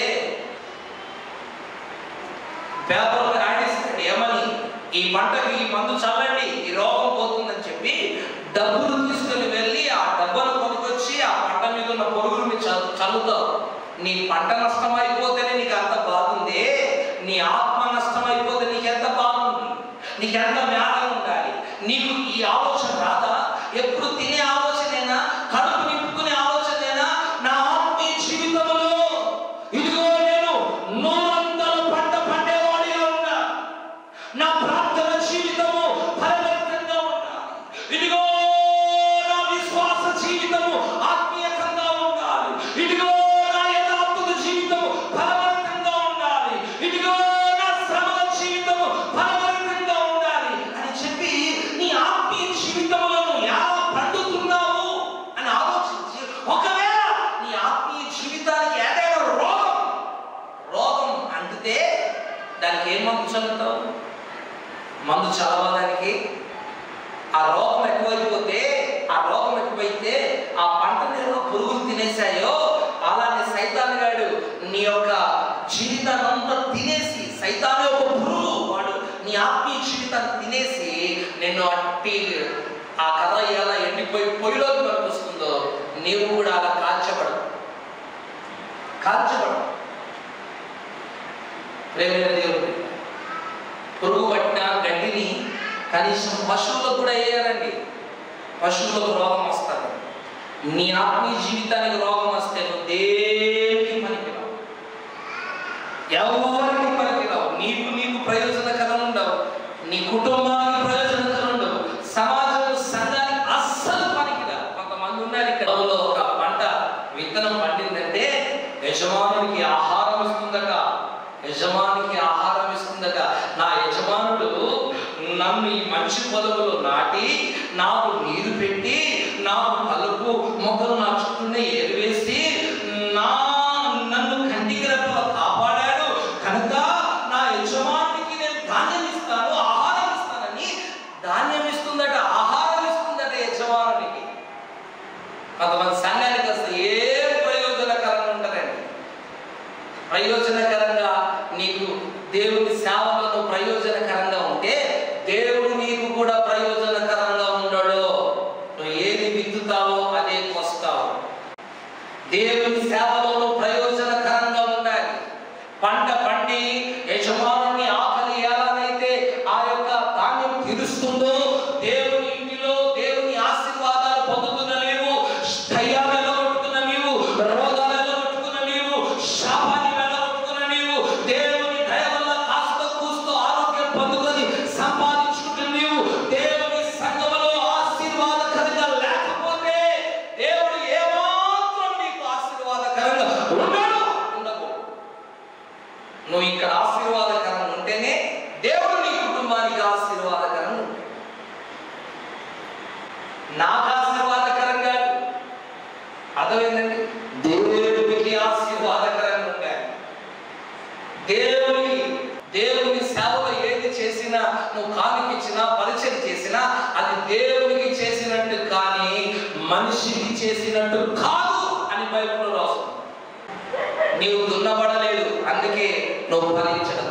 Speaker 2: పేపర్లో రాడిస్తాడు ఏమని ఈ పంటకి ఈ మందు చల్లండి ఈ రోగం పోతుందని చెప్పి డబ్బులు తీసుకుని వెళ్ళి ఆ డబ్బును కొనుక్కొచ్చి ఆ పంట మీద ఉన్న పొరుగులు మీద చల్లు- చల్లుతావు నీ పంట నష్టం అయిపోతేనే నీకు అంత బాగుంది నీ ఆత్మ నష్టం అయిపోతే నీకు ఎంత బాగుంది నీకు ఎంత జ్ఞానం ఉండాలి నీకు ఈ ఆలోచన రాదా ఎప్పుడు తినే ఆలోచనేనా కడుపు నింపుకునే ఆలోచనేనా నా ఆత్మీయ జీవితంలో ఇదిగో నేను నూరంతల పంట పండేవాడిగా ఉన్నా నా ప్రార్థన జీవితము ఫలవంతంగా ఉండాలి ఇదిగో నా విశ్వాస జీవితము ఆత్మీయకంగా ఉండాలి ఇదిగో నా యథార్థత జీవితము ఫలవంతంగా ఉండాలి ఇదిగో నా శ్రమల జీవితము ఫలవంతంగా ఉండాలి అని చెప్పి నీ ఆత్మీయ జీవితంలో నువ్వు ఎలా పండుతున్నావు అని ఆలోచించి ఒకవేళ నీ ఆత్మీయ జీవితానికి ఏదైనా రోగం రోగం అంటితే దానికి ఏం మందు చల్లుతావు మందు చల్లవడానికి ఆ రోగం ఎక్కువైపోతే ఆ రోగం ఎక్కువైతే ఆ పంట నేలలో పురుగులు తినేసాయో అలానే సైతాన్ గాడు నీ యొక్క జీవితాన్ని అంతా తినేసి సైతాన్ యొక్క పురుగు వాడు నీ ఆత్మీయ జీవితాన్ని తినేసి నేను అట్టి ఆ కథ ఎలా ఎండిపోయి పొయ్యిలోకి పంపిస్తుందో నీవు కూడా అలా కాల్చబడు కాల్చబడు ప్రేమైన దేవుడు పురుగు పట్టిన గడ్డిని కనీసం పశువులకు కూడా వేయాలండి పశువులకు రోగం వస్తుంది నీ ఆత్మీయ జీవితానికి రోగం వస్తే నువ్వు దేనికి పనికిరావు ఎవరికి పనికిరావు నీకు నీకు ప్రయోజనకరం ఉండవు నీ కుటుంబానికి ప్రయోజనకరం ఉండవు సమాజం సంఘానికి అస్సలు పనికిరావు కొంతమంది ఉన్నారు ఇక్కడ ఊళ్ళో ఒక పంట విత్తనం పండిందంటే యజమానునికి ఆహారం ఇస్తుందట యజమానికి ఆహారం ఇస్తుందట నా యజమానుడు నన్ను ఈ మంచి పొలములో నాటి నాకు నీరు పెట్టి నాకు పలుపు మొక్కలు నా చుట్టూనే ఏరివేసి నా నన్ను కంటికి రెప్పలా కాపాడాడు కనుక నా యజమానికి నేను ధాన్యం ఇస్తాను ఆహారం ఇస్తానని ధాన్యం ఇస్తుందట ఆహారం ఇస్తుందట యజమానునికి కొంతమంది సంఘానికి అసలు ఏం ప్రయోజనకరంగా ఉంటుందండి ప్రయోజనకరంగా నీకు దేవుని సేవలను ప్రయోజనకరంగా ఉంటే దేవుడు నీకు కూడా ప్రయోజనకరంగా ఉండడు నువ్వు ఏది విత్తుతావో అదే కోస్తావు దేవుని సేవలో ప్రయోజనకరంగా ఉండాలి పంట పండి యజమానుని ఆకలి ఎలానైతే ఆ యొక్క ధాన్యం తీరుస్తుందో దేవుని ఇంటిలో దేవుని ఆశీర్వాదాలు పొందుతున్న నీవు స్థైర్యాలు వెళ్ళగొట్టుకున్న నీవు రోగాలు వెళ్ళగొట్టుకున్న నీవు శాపాన్ని వెళ్ళగొట్టుకున్న నీవు దేవుని దయ వల్ల కాస్త కూస్తో ఆరోగ్యం పొందుకొని సంపాదించుకుంటున్న నీవు దేవుని సంఘములో ఆశీర్వాదకరంగా లేకపోతే దేవుడు ఏమాత్రం నీకు ఆశీర్వాదకరంగా ఉండడు ఉండకూడదు నువ్వు ఇక్కడ ఆశీర్వాదకరంగా ఉంటేనే దేవుడు నీ కుటుంబానికి ఆశీర్వాదకరంగా ఉంటాడు. నాకు ఆశీర్వాదకరంగా అర్థమైందండి దేవుడికి ఆశీర్వాదకరంగా ఉండాలి దేవుని దేవుని సేవలో ఏది చేసినా నువ్వు కానికిచ్చినా పరిచయం చేసినా అది దేవునికి చేసినట్టు కానీ మనిషికి చేసినట్టు కాదు అని బైబిల్లో రాస్తుంది నీవు దున్నబడలేదు అందుకే నువ్వు ఫలించడం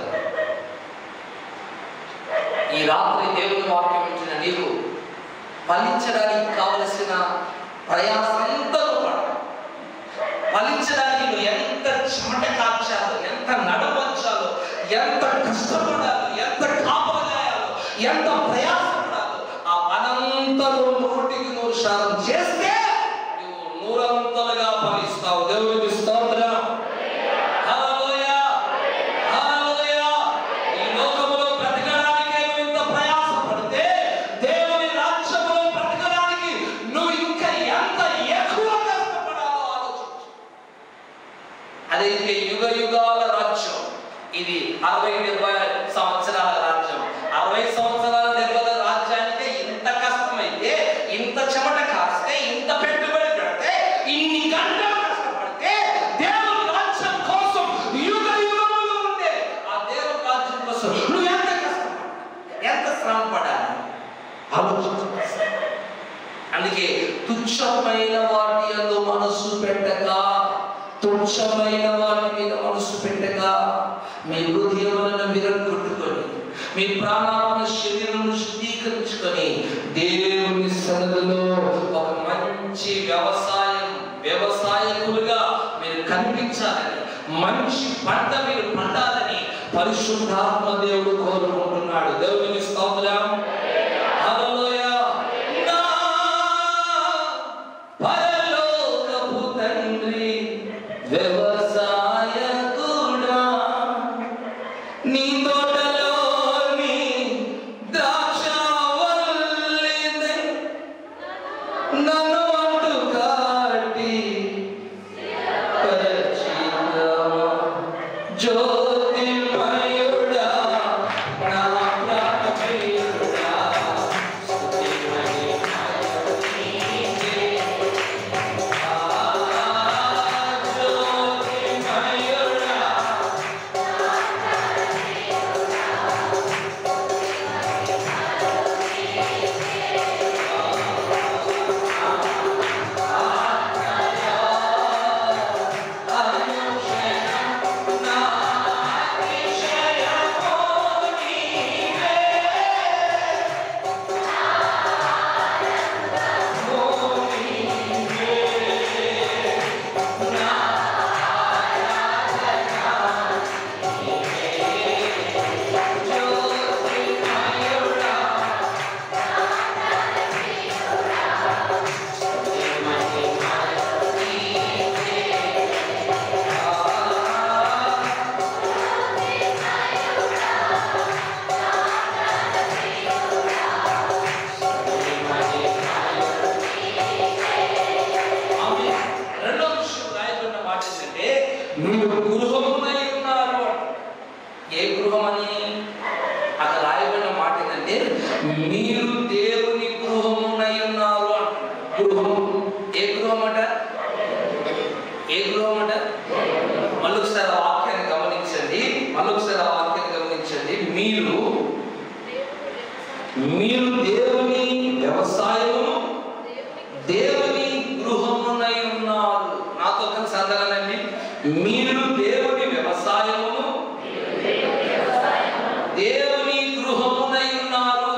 Speaker 2: ఈ రాత్రి దేవుని వాక్యం ఇచ్చిన నీవు ఫలించడానికి కావలసిన ప్రయాసంతా నువ్వు పడాలి. ఫలించడానికి నువ్వు ఎంత చెమట కాల్చాలో ఎంత నడవచ్చాలో ఎంత కష్టపడాలో ఎంత కాపలాయాలో ఎంత ప్రయాసపడాలో ఆ పనంతా నువ్వు నూటికి నూరు శాతం చేస్తే నువ్వు నూరంతలుగా ఫలిస్తావు దేవునికి స్తోత్రం హల్లెలూయా హల్లెలూయా ఈ లోకములో బ్రతకడానికే నువ్వు ఇంత ప్రయాసపడితే దేవుని రాజ్యములో బ్రతకడానికి నువ్వు ఇంకా ఎంత ఎక్కువ కష్టపడాలో ఆలోచించు అదైతే యుగ యుగాల రాజ్యం ఇది అరవై డెబ్బై సంవత్సరాల రాజ్యం అరవై సంవత్సరాల దెబ్బల రాజ్యానికి ఇంత కష్టమైతే ఇంత చెమట కాస్తే ఇంత పెట్టుబడి పెడితే ఇన్ని గంటలు కష్టపడితే దేవుని రాజ్యం కోసం యుగ యుగములు ఉండే ఆ దేవుని రాజ్యం కోసం నువ్వు ఎంత కష్టపడాలి ఎంత శ్రమ పడాలి ఆలోచించు అందుకే తుచ్చమైన వాటి యందు మనసు పెట్టక తుచ్చమైన వాటి మీద మనసు పెట్టక మీ హృదయములను విరగొట్టుకొని మీ ప్రాణాలను శరీరమును శుద్ధీకరించుకొని దేవుని సన్నిధిలో ఒక మంచి వ్యవసాయం వ్యవసాయకులుగా మీరు కనిపించాలని మంచి పంట మీరు పండాలని పరిశుద్ధాత్మ దేవుడు కోరుకుంటున్నాడు దేవునికి స్తోత్రం హల్లెలూయా నా పరలోకపు తండ్రి వ్యవసాయకుడా నీ తోటలోని మీరు దేవుని గృహమునై ఉన్నారు అంటున్నాడు గృహం ఏ గృహం అట ఏ గృహం అట మళ్ళొకసారి ఆ వాక్యాన్ని గమనించండి మళ్ళొకసారి ఆ వాక్యాన్ని గమనించండి మీరు మీరు దేవుని వ్యవసాయము దేవుని గృహమునై ఉన్నారు నాతో కలిసి అందరనండి మీరు దేవుని వ్యవసాయమును దేవుని గృహమునై ఉన్నారు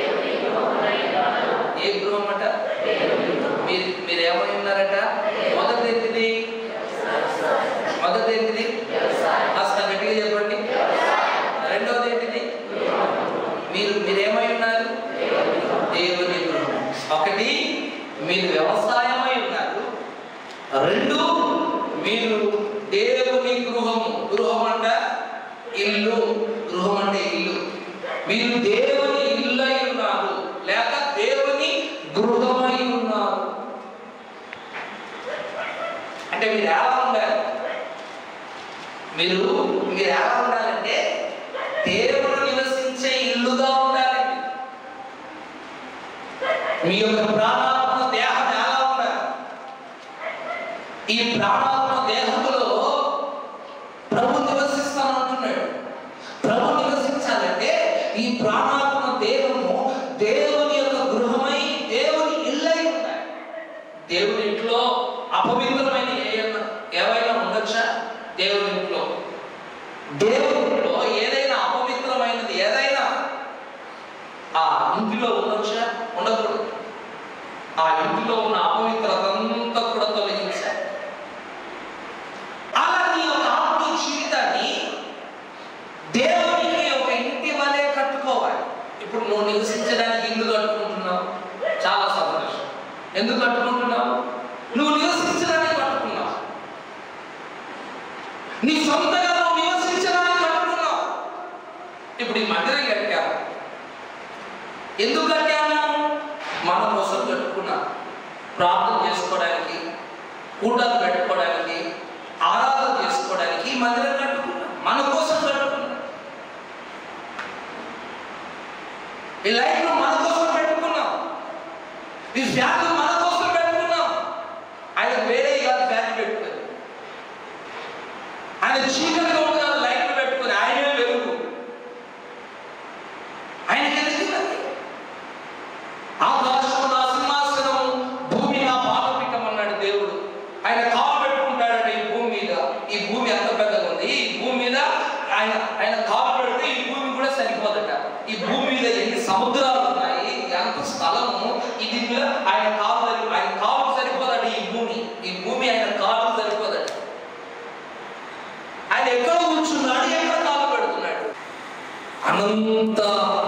Speaker 2: ఏ గృహం అట మీరు మీరు ఏమై ఉన్నారట మొదటి ఏంటిది మొదటి ఏంటిది కాస్త గట్టిగా చెప్పండి రెండవది ఏంటిది మీరు మీరేమై ఉన్నారు దేవుని గృహం ఒకటి మీరు వ్యవసాయమై ఉన్నారు రెండు మీరు దేవుని గృహము గృహం అంట ఇల్లు గృహం అంటే ఇల్లు మీరు దేవుని ఇల్లు అయి ఉన్నారు లేక దేవుని గృహమై ఉన్నారు అంటే మీరు ఎలా ఉండాలి మీరు మీరు ఎలా ఉండాలంటే దేవుడు నివసించే ఇల్లుగా ఉండాలండి మీ యొక్క ప్రాణాత్మ దేహం ఎలా ఉండాలి ఈ ప్రాణాత్మ దేహములో ప్రభు నివసిస్తానంటున్నాడు ప్రభు నివసించాలంటే ఈ ప్రాణాత్మ దేహము దేవుని యొక్క గృహమై దేవుని ఇల్లై ఉండాలి దేవుని ఇంట్లో అపవిత్రమైన ఏమైనా ఏవైనా ఉండొచ్చా దేవుని ఇంట్లో దేవుని ఇంట్లో ఏదైనా అపవిత్రమైనది ఏదైనా ఆ ఇంటిలో ఉండొచ్చా ఉండకూడదు ఆ ఇంటిలో ఉన్న అపవిత్రత అంతా కూడా తొలగించాలి అలా నీ యొక్క ఆత్మీయ జీవితాన్ని దేవునికి ఒక ఇంటి వలె కట్టుకోవాలి ఇప్పుడు నువ్వు నివసించడానికి ఇల్లు కట్టుకుంటున్నావు చాలా సంతోషం ఎందుకు కట్టుకుంటున్నావు నువ్వు నివసించడానికి కట్టుకున్నావు నీ సొంతగా నువ్వు నివసించడానికి కట్టుకున్నావు ఇప్పుడు ఈ మందిరం కట్టాము ఎందుకు కట్టాము మన కోసం కట్టుకున్నాం ప్రార్థన చేసుకోవడానికి కూటాలు పెట్టుకోవడానికి ఆరాధన చేసుకోవడానికి ఈ మందిరం కట్టుకున్నాం మన కోసం కట్టుకున్నాం ఈ లైఫ్ మన కోసం పెట్టుకున్నాం ఈ ఫ్యాన్ మన కోసం పెట్టుకున్నాం ఆయన వేరే కాదు ఫ్యాన్ పెట్టుకుని ఆయన చీకటిగా ఉండగా లైట్ పెట్టుకుని ఆయనే వెలుగు ఆయనకి ఎందుకు ఇవ్వాలి? ఆకాశం నా సింహాసనం భూమి నా పాదపీఠం అన్నాడు దేవుడు ఆయన కాలు పెట్టుకుంటాడట ఈ భూమి మీద ఈ భూమి ఎంత పెద్దగా ఉంది ఈ భూమి మీద ఆయన ఆయన కాలు పెడితే ఈ భూమి కూడా సరిపోదట ఈ భూమి మీద ఎన్ని సముద్రాలు ఉన్నాయి ఎంత స్థలము ఇది మీద ఆయన కాలు సరి ఆయన కాలు సరిపోదట ఈ భూమి ఈ భూమి ఆయన కాలు సరిపోదట ఆయన ఎక్కడ కూర్చున్నాడు ఎక్కడ కాలు పెడుతున్నాడు అనంత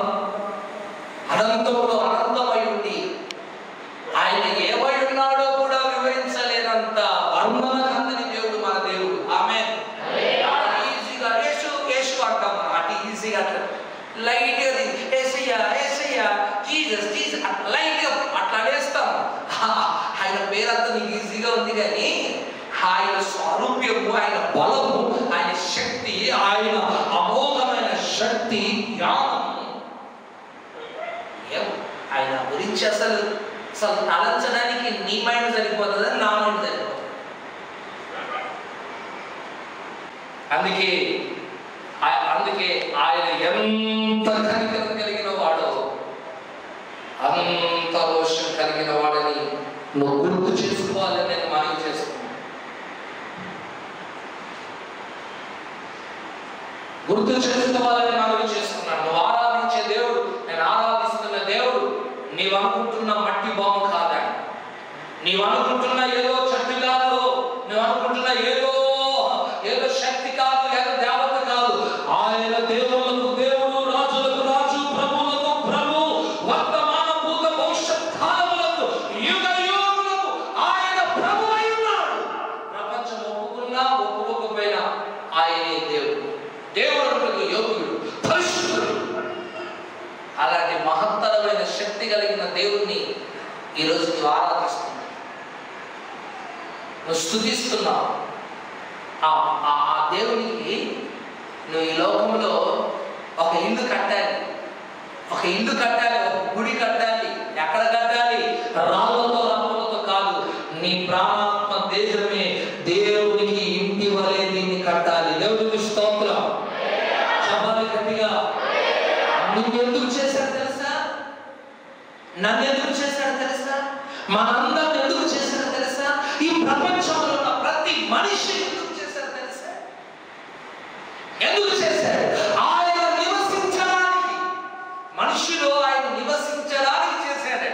Speaker 2: అనంతంలో అనంతమై ఉండి ఆయన ఏమై ఉన్నాడో కూడా వివరించలేనంత వర్ణన కందని దేవుడు మన దేవుడు ఆమె ఈజీగా యేసు యేసు అంటాం మనం అటు ఈజీగా అట్లా లైట్ గా ఏసయ్యా ఏసయ్యా జీసస్ జీసస్ అట్లా లైట్ గా అట్లా అనేస్తాం ఆయన పేరంతా నీకు ఈజీగా ఉంది కానీ ఆయన స్వారూప్యము ఆయన బలము ఆయన శక్తి ఆయన అమోఘమైన శక్తి జ్ఞానము ఏం? ఆయన గురించి అసలు అసలు తలంచడానికి నీ మైండ్ సరిపోతుందా నా మైండ్ సరిపోతుంది అందుకే ఆ- అందుకే ఆయన ఎంత కనికరం కలిగిన వాడో అంత రోషం కలిగిన వాడని నువ్వు గుర్తు చేసుకోవాలని నేను మనవి చేస్తున్నాను గుర్తు చేసుకోవాలని మనవి చేస్తున్నాను నువ్వు ఆరాధించే దేవుడు నేను ఆరాధిస్తున్న దేవుడు నీవు అనుకుంటున్న మట్టి బొమ్మ కాదా నీవు అనుకుంటున్న ఏదో చెట్టు కాదు నువ్వు అనుకుంటున్న ఏదో ఏదో శక్తి కాదు ఏదో దేవత కాదు ఆయన దేవులకు దేవుడు రాజులకు రాజు ప్రభువులకు ప్రభు వర్తమాన భూత భవిష్యత్ కాలములకు యుగ యుగములకు ఆయన ప్రభు అయి ఉన్నాడు ప్రపంచం ఒప్పుకున్నా ఒప్పుకోకపోయినా ఆయనే దేవుడు దేవుడు యోగ్యుడు పరిశుద్ధుడు అలాంటి మహత్తరమైన శక్తి కలిగిన దేవుణ్ణి ఈరోజు నువ్వు ఆరాధిస్తున్నావు నువ్వు స్థుతిస్తున్నావు ఆ ఆ- ఆ దేవునికి నువ్వు ఈ లోకంలో ఒక ఇల్లు కట్టాలి ఒక ఇల్లు కట్టాలి ఒక గుడి కట్టాలి ఎక్కడ కట్టాలి రాళ్ళతో రప్పలతో కాదు నీ ప్రాణాత్మ దేశమే దేవునికి ఇంటి వలె దీన్ని కట్టాలి దేవుడికి స్తోత్రం చెప్పాలి గట్టిగా నువ్వు ఎందుకు చేశాడు తెలుసా నన్ను ఎందుకు చేశాడు తెలుసా మనందరం ఎందుకు చేశాడు తెలుసా ఈ ప్రపంచంలో ఉన్న ప్రతి మనిషి ఎందుకు చేశాడు తెలుసా ఎందుకు చేశాడు ఆయన నివసించడానికి మనిషిలో ఆయన నివసించడానికి చేశాడు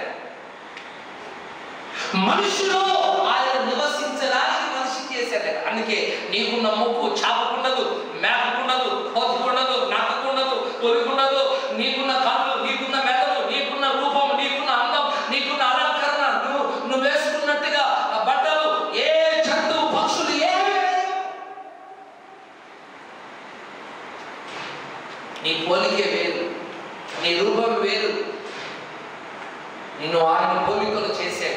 Speaker 2: మనిషిలో ఆయన నివసించడానికి మనిషి చేశాడు అందుకే నీకున్న ముక్కు చాపకుండదు మేకకుండదు కోతుకుండదు నక్కకుండదు తొలికుండదు నీకున్న కళ్ళు నీకున్న మెడలు నీకున్న రూపం నీకున్న అందం నీకున్న అలంకరణ నువ్వు నువ్వు వేసుకున్నట్టుగా ఆ బట్టలు ఏ జంతు పక్షులు ఏమి వేయవు. నీ పోలికే వేరు నీ రూపం వేరు నిన్ను ఆయన పోలికలు చేశాడు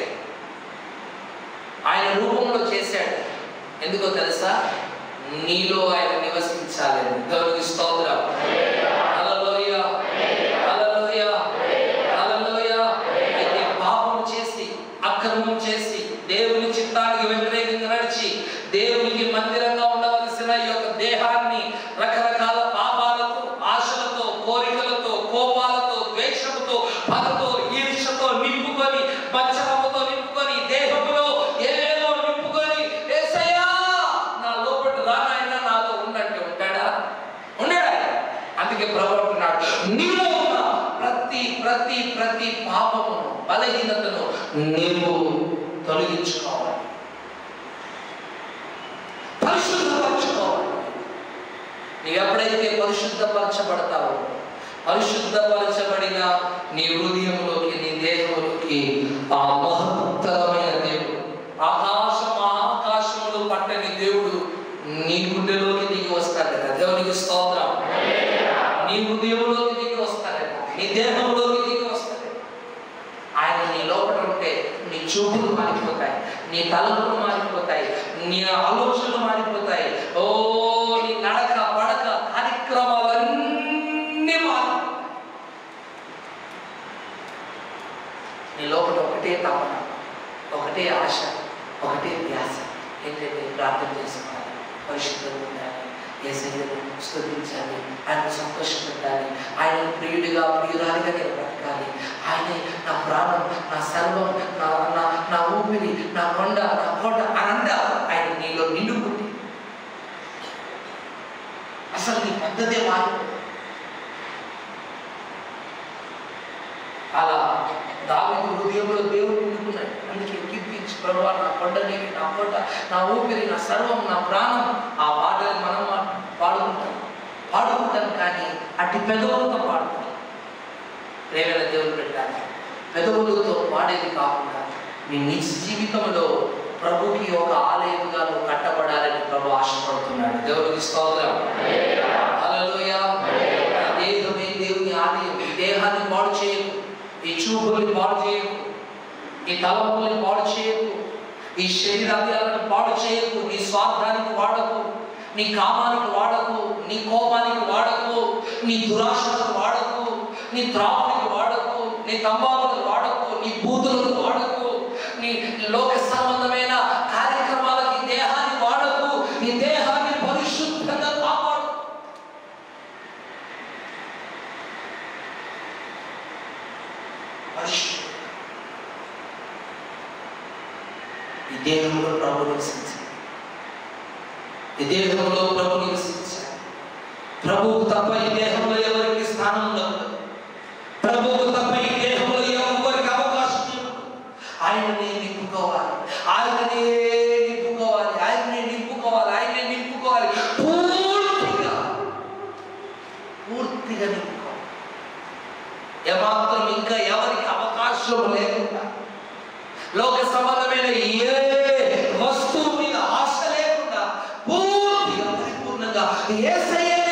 Speaker 2: ఆయన రూపంలో చేశాడు ఎందుకో తెలుసా నీలో ఆయన నివసించాలని దేవునికి స్తోత్రం హల్లెలూయా హల్లెలూయా హల్లెలూయా అయితే పాపం చేసి అక్రమం చేసి దేవుని చిత్తానికి వ్యతిరేకంగా నడిచి దేవునికి మందిరంగా ఉండవలసిన ఈ యొక్క దేహాన్ని రకరకాల పాపాలతో ఆశలతో కోరికలతో కోపాలతో ద్వేషముతో పగతో ఈర్ష్యతో నింపుకొని బచ్చలముతో నింపుకొని దేహములో ఏవేవో నింపుకొని ఏసయ్యా నా లోపల రానాయన నాలో ఉన్నట్టు ఉంటాడా ఉండడా అందుకే ప్రభు అంటున్నాడు నీలో ఉన్న ప్రతి ప్రతి ప్రతి పాపమును బలహీనతను నీవు తొలగించుకోవాలి పరిశుద్ధపరచుకోవాలి నీవు ఎప్పుడైతే పరిశుద్ధపరచబడతావో పరిశుద్ధపరచబడిన నీ హృదయంలోకి నీ దేహంలోకి ఆ మహత్తరమైన దేవుడు ఆకాశం ఆకాశములు పట్టని దేవుడు నీ గుండెలోకి దిగి వస్తాడట దేవునికి స్తోత్రం నీ హృదయంలోకి దిగి వస్తాడట నీ దేహంలోకి దిగి వస్తాడట ఆయన నీ లోపల ఉంటే నీ చూపులు మారిపోతాయి నీ తలపులు మారిపోతాయి నీ ఆలోచనలు మారిపోతాయి ఓ నీ నడక పడక కార్యక్రమాలన్నీ మారి నీ లోపల ఒకటే తపన ఒకటే ఆశ ఒకటే ధ్యాస ఏంటంటే ప్రార్థన చేసుకోవాలి పరిశుద్ధంగా ఉండాలి ఏసయ్యను స్తుతించాలి ఆయన సంతోషపెట్టాలి ఆయన ప్రియుడిగా ప్రియురాలిగా నేను బ్రతకాలి ఆయనే నా ప్రాణం నా సర్వం నా నా నా ఊపిరి నా కొండ నా కోట అనంత ఆయన నీలో నిండుకుంది అసలు నీ పద్ధతే మారు అలా దావిదు హృదయంలో దేవుడు నిండుకున్నాడు అందుకే కీర్తించి ప్రభు నా కొండనేవి నా కోట నా ఊపిరి నా సర్వం నా ప్రాణం ఆ పాటలు మనం మా- పాడుకుంటాం పాడుకుంటాం కానీ అట్టి పెదవులతో పాడుకుంటాం ప్రేమైన దేవుడు పెట్టాలి పెదవులతో పాడేది కాకుండా నీ నిజ జీవితంలో ప్రభుకి ఒక ఆలయముగా నువ్వు కట్టబడాలని ప్రభు ఆశపడుతున్నాడు దేవుడికి స్తోత్రం హల్లెలూయా ఈ దేహమే దేవుని ఆలయం ఈ దేహాన్ని పాడు చేయకు ఈ చూపుల్ని పాడు చేయకు ఈ తలపుల్ని పాడు చేయకు ఈ శరీరాలను పాడు చేయకు నీ స్వార్థానికి వాడకు నీ కామానికి వాడకు నీ కోపానికి వాడకు నీ దురాశలకు వాడకు నీ త్రాపునికి వాడకు నీ తంబాకులకు వాడకు నీ బూతులకు వాడకు నీ లోక సంబంధమైన కార్యక్రమాలకు ఈ దేహాన్ని వాడకు ఈ దేహాన్ని పరిశుద్ధంగా కాపాడు పరిశుద్ధం ఈ దేహంలో ప్రభు నివసించాలి ఈ దేహంలో ప్రభు నివసించాలి ప్రభువు తప్ప ఈ దేహంలో ఎవరికి స్థానం ఉండదు ప్రభువు తప్ప ఈ దేహంలో ఎవరికి అవకాశం ఉండదు ఆయననే నింపుకోవాలి ఆయననే నింపుకోవాలి ఆయననే నింపుకోవాలి ఆయననే నింపుకోవాలి పూర్తిగా పూర్తిగా నింపుకోవాలి ఏమాత్రం ఇంకా ఎవరికి అవకాశం లేకుండా లోక సంబంధమైన ఏ వస్తువు మీద ఆశ లేకుండా పూర్తిగా పరిపూర్ణంగా యేసయ్యనే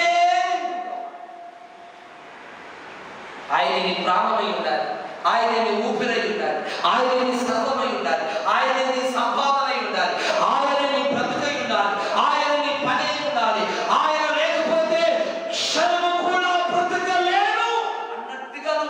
Speaker 2: ఆయన నీ ప్రాణమై ఉండాలి ఆయన నీ ఊపిరై ఉండాలి ఆయన నీ సర్వమై ఉండాలి ఆయన నీ సంపాదనై ఉండాలి ఆయన నీ బ్రతుకై ఉండాలి ఆయన నీ పని అయి ఉండాలి ఆయన లేకపోతే క్షణము కూడా బ్రతకలేను అన్నట్టుగా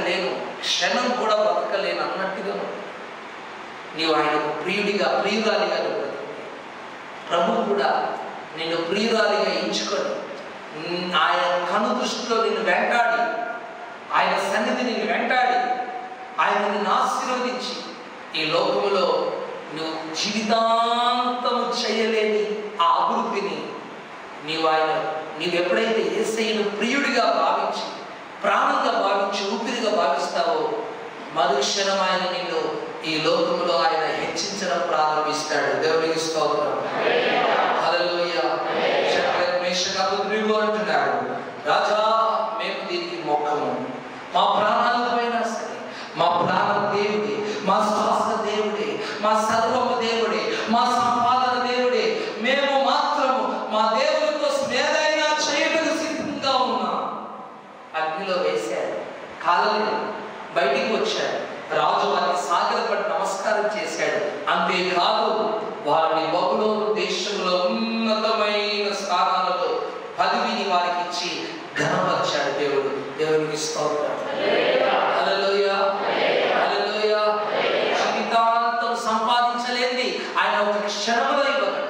Speaker 2: బ్రతకలేను క్షణం కూడా బ్రతకలేను అన్నట్టుగా ఉంది. నీవు ఆయనకు ప్రియుడిగా ప్రియురాలిగా నువ్వు బ్రతుకుతావు. ప్రభు కూడా నిన్ను ప్రియురాలిగా ఎంచుకొని ఉమ్, ఆయన కను దృష్టిలో నిన్ను వెంటాడి ఆయన సన్నిధి నిన్ను వెంటాడి ఆయన నిన్ను ఆశీర్వదించి ఈ లోకములో నువ్వు జీవితాంతము చేయలేని ఆ అభివృద్ధిని నీవు ఆయన నీవు ఎప్పుడైతే ఏసైను ప్రియుడిగా భావించి ప్రాణంగా భావించి ఊపిరిగా భావిస్తావో మరుక్షణం ఆయన నిన్ను ఈ లోకంలో ఆయన హెచ్చించడం ప్రారంభిస్తాడు దేవునికి స్తోత్రం హల్లెలూయా శద్రక్, మేషక్, అబేద్నెగో అంటున్నాడు రాజా మేము దీనికి మొక్కము మా ప్రాణాలు పోయినా సరే మా ప్రాణ దేవుడే మా శ్వాస దేవుడే మా సర్వము దేవుడే మా సంపాదన దేవుడే మేము మాత్రము మా దేవుని కోసం ఏదైనా చేయడానికి సిద్ధంగా ఉన్నాం అగ్నిలో వేశాడు కాలని బయటికి వచ్చాడు రాజు వారిని సాగరపడి నమస్కారం చేశాడు అంతేకాదు వారిని బహుళ దేశంలో ఉన్నతమైన స్థానాలలో పదవిని వారికి ఇచ్చి ఘనపరిచాడు దేవుడు దేవునికి స్తోత్రం హల్లెలూయా హల్లెలూయా జీవితాంతం సంపాదించలేంది ఆయన ఒక క్షణంలో ఇవ్వగలడు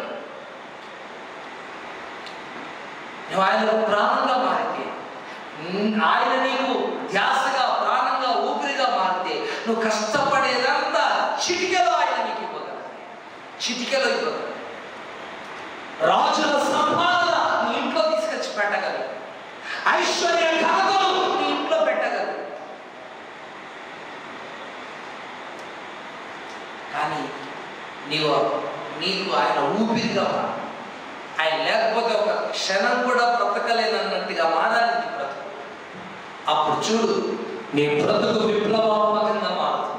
Speaker 2: నువ్వు ఆయనకు ప్రాణంగా మారితే ఉమ్, ఆయన నీకు ధ్యాసగా ప్రాణంగా ఊపిరిగా మారితే నువ్వు కష్టపడేదంతా చిటికెలో ఆయన నీకు ఇవ్వగలడు చిటికెలో ఇవ్వగలడు రాజుల సంపాదన నీ ఇంట్లో తీసుకొచ్చి పెట్టగలరు ఐశ్వర్య ఘనతలు నీ ఇంట్లో పెట్టగలరు కానీ నీవు నీకు ఆయన ఊపిరిగా మారు ఆయన లేకపోతే ఒక క్షణం కూడా బ్రతకలేనన్నట్టుగా మారాలి నీ బ్రతుకు అప్పుడు చూడు నీ బ్రతుకు విప్లవాత్మకంగా మారుతుంది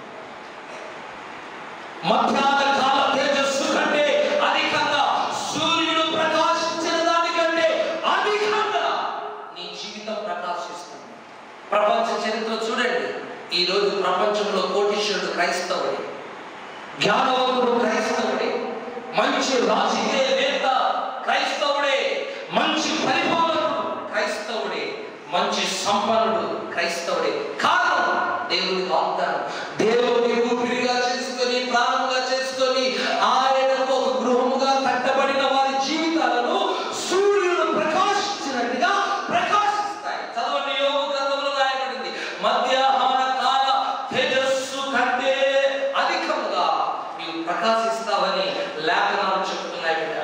Speaker 2: మధ్యాహ్న కాల తేజస్సు కంటే అధికంగా సూర్యుడు ప్రకాశించిన దానికంటే అధికంగా నీ జీవితం ప్రకాశిస్తుంది ప్రపంచ చరిత్ర చూడండి ఈ రోజు ప్రపంచంలో కోటీశ్వరుడు క్రైస్తవుడే జ్ఞానవంతుడు క్రైస్తవుడే మంచి రాజకీయవేత్త క్రైస్తవుడే మంచి పరిపాలకుడు క్రైస్తవుడే మంచి సంపన్నుడు క్రైస్తవుడే కారణం దేవుని వాగ్దానం దేవుని ఊపిరిగా చేసుకొని ప్రాణంగా చేసుకొని ఆయనకు ఒక గృహముగా కట్టబడిన వారి జీవితాలను సూర్యుడు ప్రకాశించినట్టుగా ప్రకాశిస్తాయి చదవండి యోగ గ్రంథంలో రాయబడింది మధ్యాహ్న కాల తేజస్సు కంటే అధికముగా నీవు ప్రకాశిస్తావని లేఖనాలు చెప్తున్నాయి కదా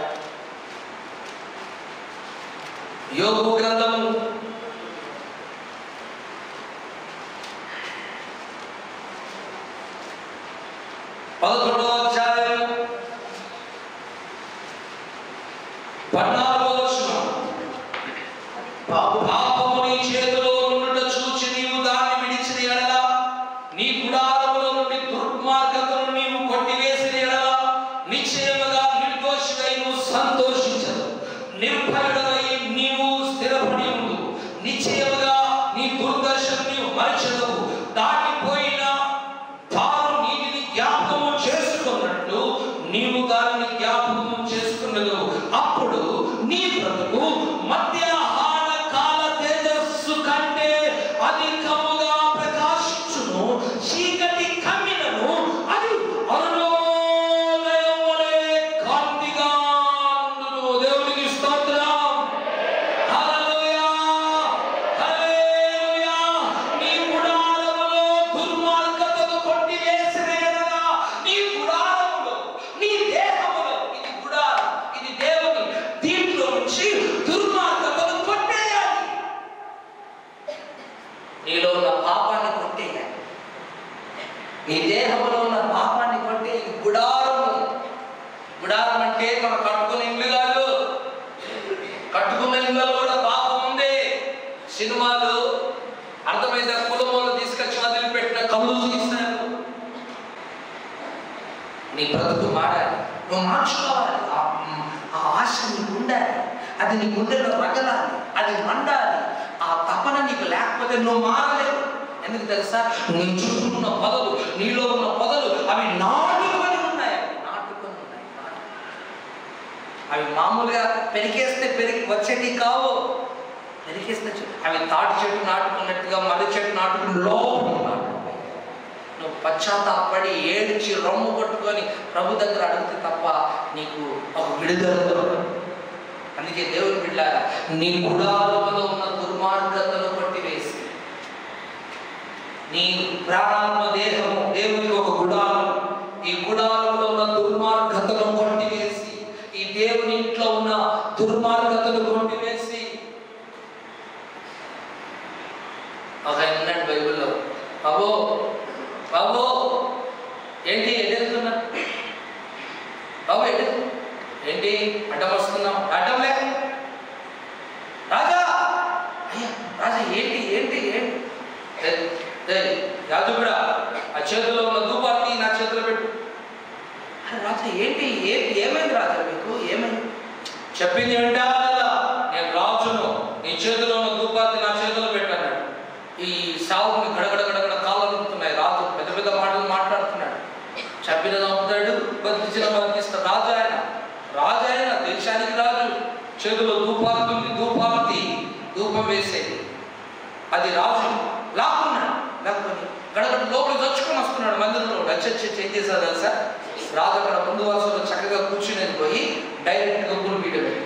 Speaker 2: యోగు గ్రంథము పదకొండవ అధ్యాయం పద్నాలుగవ వచనం పాపము నీ చేతిలో ఉండుట చూచి నీవు దాన్ని విడిచిన ఎడల నీ గుడారములో నుండి దుర్మార్గతను నీవు కొట్టివేసిన ఎడల నిశ్చయముగా నిర్దోషివై నువ్వు సంతోషించదు నిర్భయుడవై నీవు స్థిరపడి ఉండు నిశ్చయముగా నీ దుర్దర్శను నీవు మరచదవు దాటిపోయిన తాను నీటిని జ్ఞాపకము చేసుకున్నట్లు నీవు దానిని జ్ఞాపకము చేసుకున్నదు అప్పుడు నీ బ్రతుకు మధ్యాహ్న కాల తేజస్సు కంటే అధికముగా ప్రకాశించును చీకటి కమ్మినను అది అరుణోదయం వలె కాంతిగా ఉండును. దేవునికి స్తోత్రం హల్లెలూయా హల్లెలూయా నీ గుడారములో దుర్మార్గతను కొట్టివేసిన ఎడల నీ గుడారములో నీ దేహములో ఇది గుడారం ఇది దేవుని దీంట్లో నుంచి దుర్మార్గతను కొట్టేయాలి నీలో ఉన్న పాపాన్ని కొట్టేయాలి నీ దేహంలో ఉన్న పాపాన్ని కొట్టే ఇది గుడారము గుడారం అంటే మనం కట్టుకున్న ఇల్లు కాదు కట్టుకున్న ఇళ్ళలో కూడా పాపం ఉంది సినిమాలు అర్థమైతే కుటుంబంలో తీసుకొచ్చి వదిలిపెట్టిన కళ్ళు తీస్తారు నీ బ్రతుకు మారాలి నువ్వు మార్చుకోవాలి ఆ ఆ ఆశ నీకు ఉండాలి అది నీ గుండెలో రగలాలి అది మండాలి ఆ తపన నీకు లేకపోతే నువ్వు మారలేవు ఎందుకు తెలుసా నీ చుట్టూ ఉన్న పొదలు నీలో ఉన్న పొదలు అవి నాటుకొని ఉన్నాయి అవి నాటుకొని ఉన్నాయి నాటుకొని. అవి మామూలుగా పెరిగేస్తే పెరిగి వచ్చేటి కావు నరికేస్తే చూ- అవి తాటి చెట్టు నాటుకున్నట్టుగా మర్రి చెట్టు నాటుకుని లోపలికి నాటుకుపోయి నువ్వు పశ్చాత్తాపడి ఏడ్చి రొమ్ము కొట్టుకొని ప్రభు దగ్గర అడిగితే తప్ప నీకు ఒక విడుదల దొరకదు అందుకే దేవుని బిడ్డ నీ గుడాలలో ఉన్న దుర్మార్గతను కొట్టివేసి నీ ప్రాణాత్మ దేహము దేవునికి ఒక గుడారం ఈ గుడారంలో ఉన్న దుర్మార్గతను కొట్టివేసి ఈ దేవుని ఇంట్లో ఉన్న దుర్మార్గతను కొట్టివేసి ఒక ఆయన ఉన్నాడు బైబిల్లో బాబో బాబో ఏంటి ఎటు వెళ్తున్నా బాబు ఎటు ఏంటి అడ్డం వస్తున్నాం అడ్డం లే రాజా అయ్యా రాజా ఏంటి ఏంటి ఏంటి ఏయ్, ఏయ్, రాజు కూడా ఆ చేతిలో ఉన్న ధూపాన్ని నా చేతిలో పెట్టు అరే రాజా ఏంటి ఏంటి ఏమైంది రాజా మీకు ఏమైంది చెప్పింది ఏంటా లేదా నేను రాజును నీ చేతిలో ఉన్న ధూపాన్ని నా చేతిలో పెట్టాను ఈ సావుని గడగడ గడగడ కాలనుకుతున్నాయి రాజు పెద్ద పెద్ద మాటలు మాట్లాడుతున్నాడు చెప్పిన నమ్ముతాడు బతికించిన బతికిస్తాడు రాజు ఆయన రాజు ఆయన దేశానికి రాజు చేతిలో ధూపార్తి ధూపార్తి ధూపం వేసేది అది రాజు లాక్కున్నాడు లాక్కొని గడగడ లోపలికి దొచ్చుకొని వస్తున్నాడు మందిరంలో వచ్చి ఏం చేశారు తెలుసా రాజు అక్కడ ముందు వరుసలో చక్కగా కూర్చునేది పోయి డైరెక్ట్గా పులిపీడ పెట్టి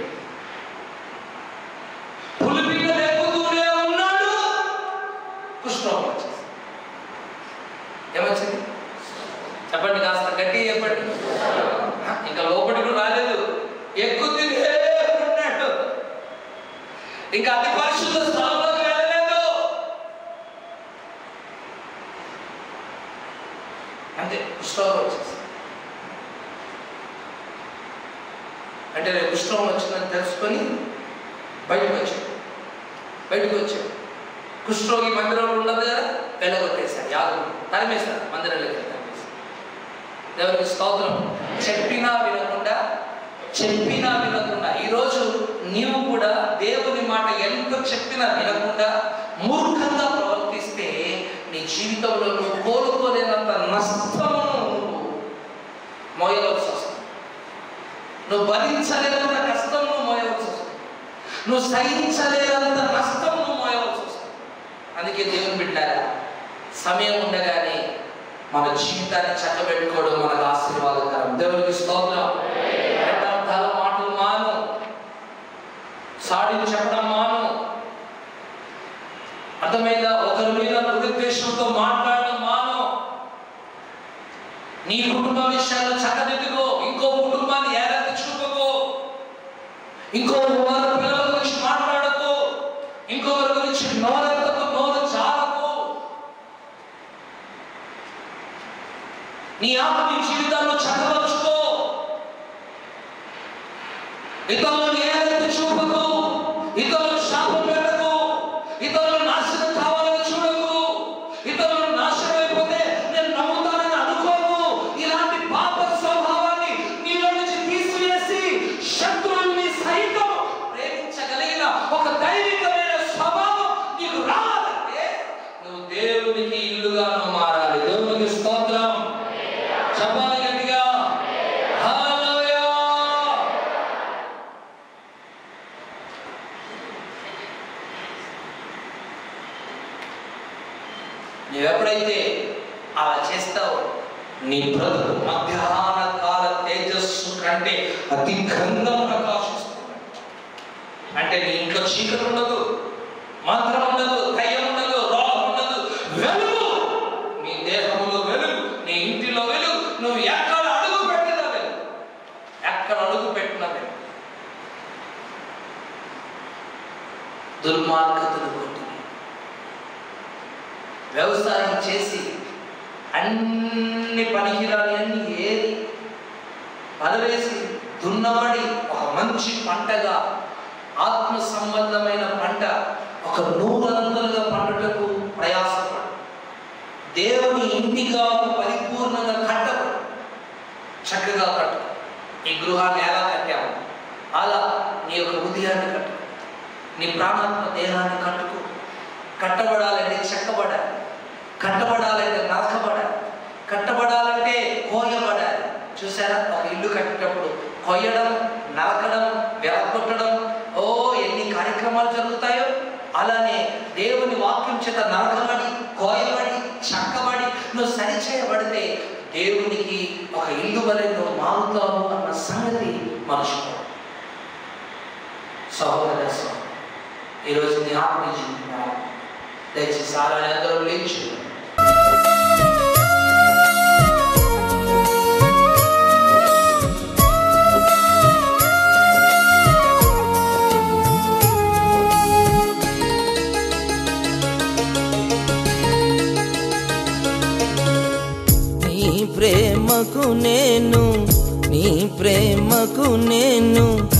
Speaker 2: పులిపీడ లేకపోతూనే ఉన్నాడు కుష్ఠరోగం వచ్చేసి ఏమొచ్చింది చెప్పండి కాస్త గట్టి చెప్పండి ఆ, ఇంకా లోపలికి కూడా రాలేదు ఎక్కుతుంది ఉన్నాడు ఇంకా అతి పరిశుద్ధ స్థలంలోకి వెళ్ళలేదు అంతే కుష్ఠరోగం వచ్చేసి అంటే రేపు కుష్ఠరోగం వచ్చిందని తెలుసుకొని బయటకు వచ్చాడు బయటకు వచ్చాడు కుష్ఠరోగి మందిరంలో ఉండదు కదా వెళ్ళగొట్టేశారు యాదవ్ తరిమేశారు మందిరంలోకి తరిమేశారు దేవునికి స్తోత్రం చెప్పినా వినకుండా చెప్పినా వినకుండా ఈరోజు నీవు కూడా దేవుని మాట ఎంత చెప్పినా వినకుండా మూర్ఖంగా ప్రవర్తిస్తే నీ జీవితంలో నువ్వు కోలుకోలేనంత నష్టమును నువ్వు మోయవలసి వస్తుంది నువ్వు భరించలేనంత కష్టం నువ్వు మోయవలసి వస్తుంది నువ్వు సహించలేనంత నష్టం నువ్వు మోయవలసి వస్తుంది అందుకే దేవుని బిడ్డారా సమయం ఉండగానే మన జీవితాన్ని చక్కబెట్టుకోవడం మనకు ఆశీర్వాదకరం దేవునికి స్తోత్రం యథార్థాల మాటలు మాను సాడిని చెప్పడం మాను అర్థమైందా ఒకరి మీద దురుద్దేశంతో మాట్లాడడం మాను నీ కుటుంబ విషయాలు చక్కదిద్దుకో ఇంకో కుటుంబాన్ని ఏదైతే చూపకో ఇంకో వారి పిల్లల గురించి మాట్లాడకు ఇంకొకరి గురించి నోరెత్తకు నోరు చాలకు నీ ఆత్మీయ జీవితాల్లో చక్కపరుచుకో ఇతరులను ఏదైతే చూపకు ఇతరులను శాపం పెట్టకు ఇతరులు నాశనం కావాలని చూడకు ఇతరులు నాశనం అయిపోతే నేను నమ్ముతానని అనుకోకు ఇలాంటి పాప స్వభావాన్ని నీలో నుంచి తీసివేసి శత్రువుల్ని సైతం ప్రేమించగలిగిన ఒక దైవికమైన స్వభావం నీకు రావాలంటే నువ్వు దేవునికి ఇల్లుగా నువ్వు మారాలి దేవునికి స్తోత్రం చెప్పాలి గట్టిగా హల్లెలూయా నువ్వెప్పుడైతే అలా చేస్తావో నీ బ్రతుకు మధ్యాహ్న కాల తేజస్సు కంటే అధికంగా ప్రకాశిస్తుంది అంటే నీ ఇంట్లో చీకటి ఉండదు మంత్రం ఉండదు దయ్యం ఉండదు రోగం ఉండదు వెలుగు నీ దేహంలో వెలుగు నీ ఇంటిలో వెలుగు నువ్వు ఎక్కడ అడుగు పెట్టినా వెలుగు ఎక్కడ అడుగు పెట్టినా వెలుగు దుర్మార్గతను కొట్టి వ్యవసాయం చేసి అన్ని పనికిరాని అన్ని ఏది పదవేసి దున్నబడి ఒక మంచి పంటగా ఆత్మ సంబంధమైన పంట ఒక నూరంతలుగా పండుటకు ప్రయాసపడు దేవుని ఇంటిగా ఒక పరిపూర్ణంగా కట్టడు చక్కగా కట్టు నీ గృహాన్ని ఎలా కట్టాము అలా నీ యొక్క హృదయాన్ని కట్టు నీ ప్రాణాత్మ దేహాన్ని కట్టుకో కట్టబడాలంటే చెక్కబడాలి కట్టబడాలంటే నరకబడాలి కట్టబడాలంటే కోయబడాలి చూసారా ఒక ఇల్లు కట్టేటప్పుడు కొయ్యడం నరకడం వెలగొట్టడం ఓ ఎన్ని కార్యక్రమాలు జరుగుతాయో అలానే దేవుని వాక్యం చేత నరకబడి కోయబడి చక్కబడి నువ్వు సరిచేయబడితే దేవునికి ఒక ఇల్లు వలె నువ్వు మారుతావు అన్న సంగతి మర్చిపో సహోదర సహోదరు, ఈరోజు నీ ఆత్మ జీవితం దయచేసి అలానే అందరూ లేచి
Speaker 4: నీ ప్రేమకు నేను నీ ప్రేమకు నేను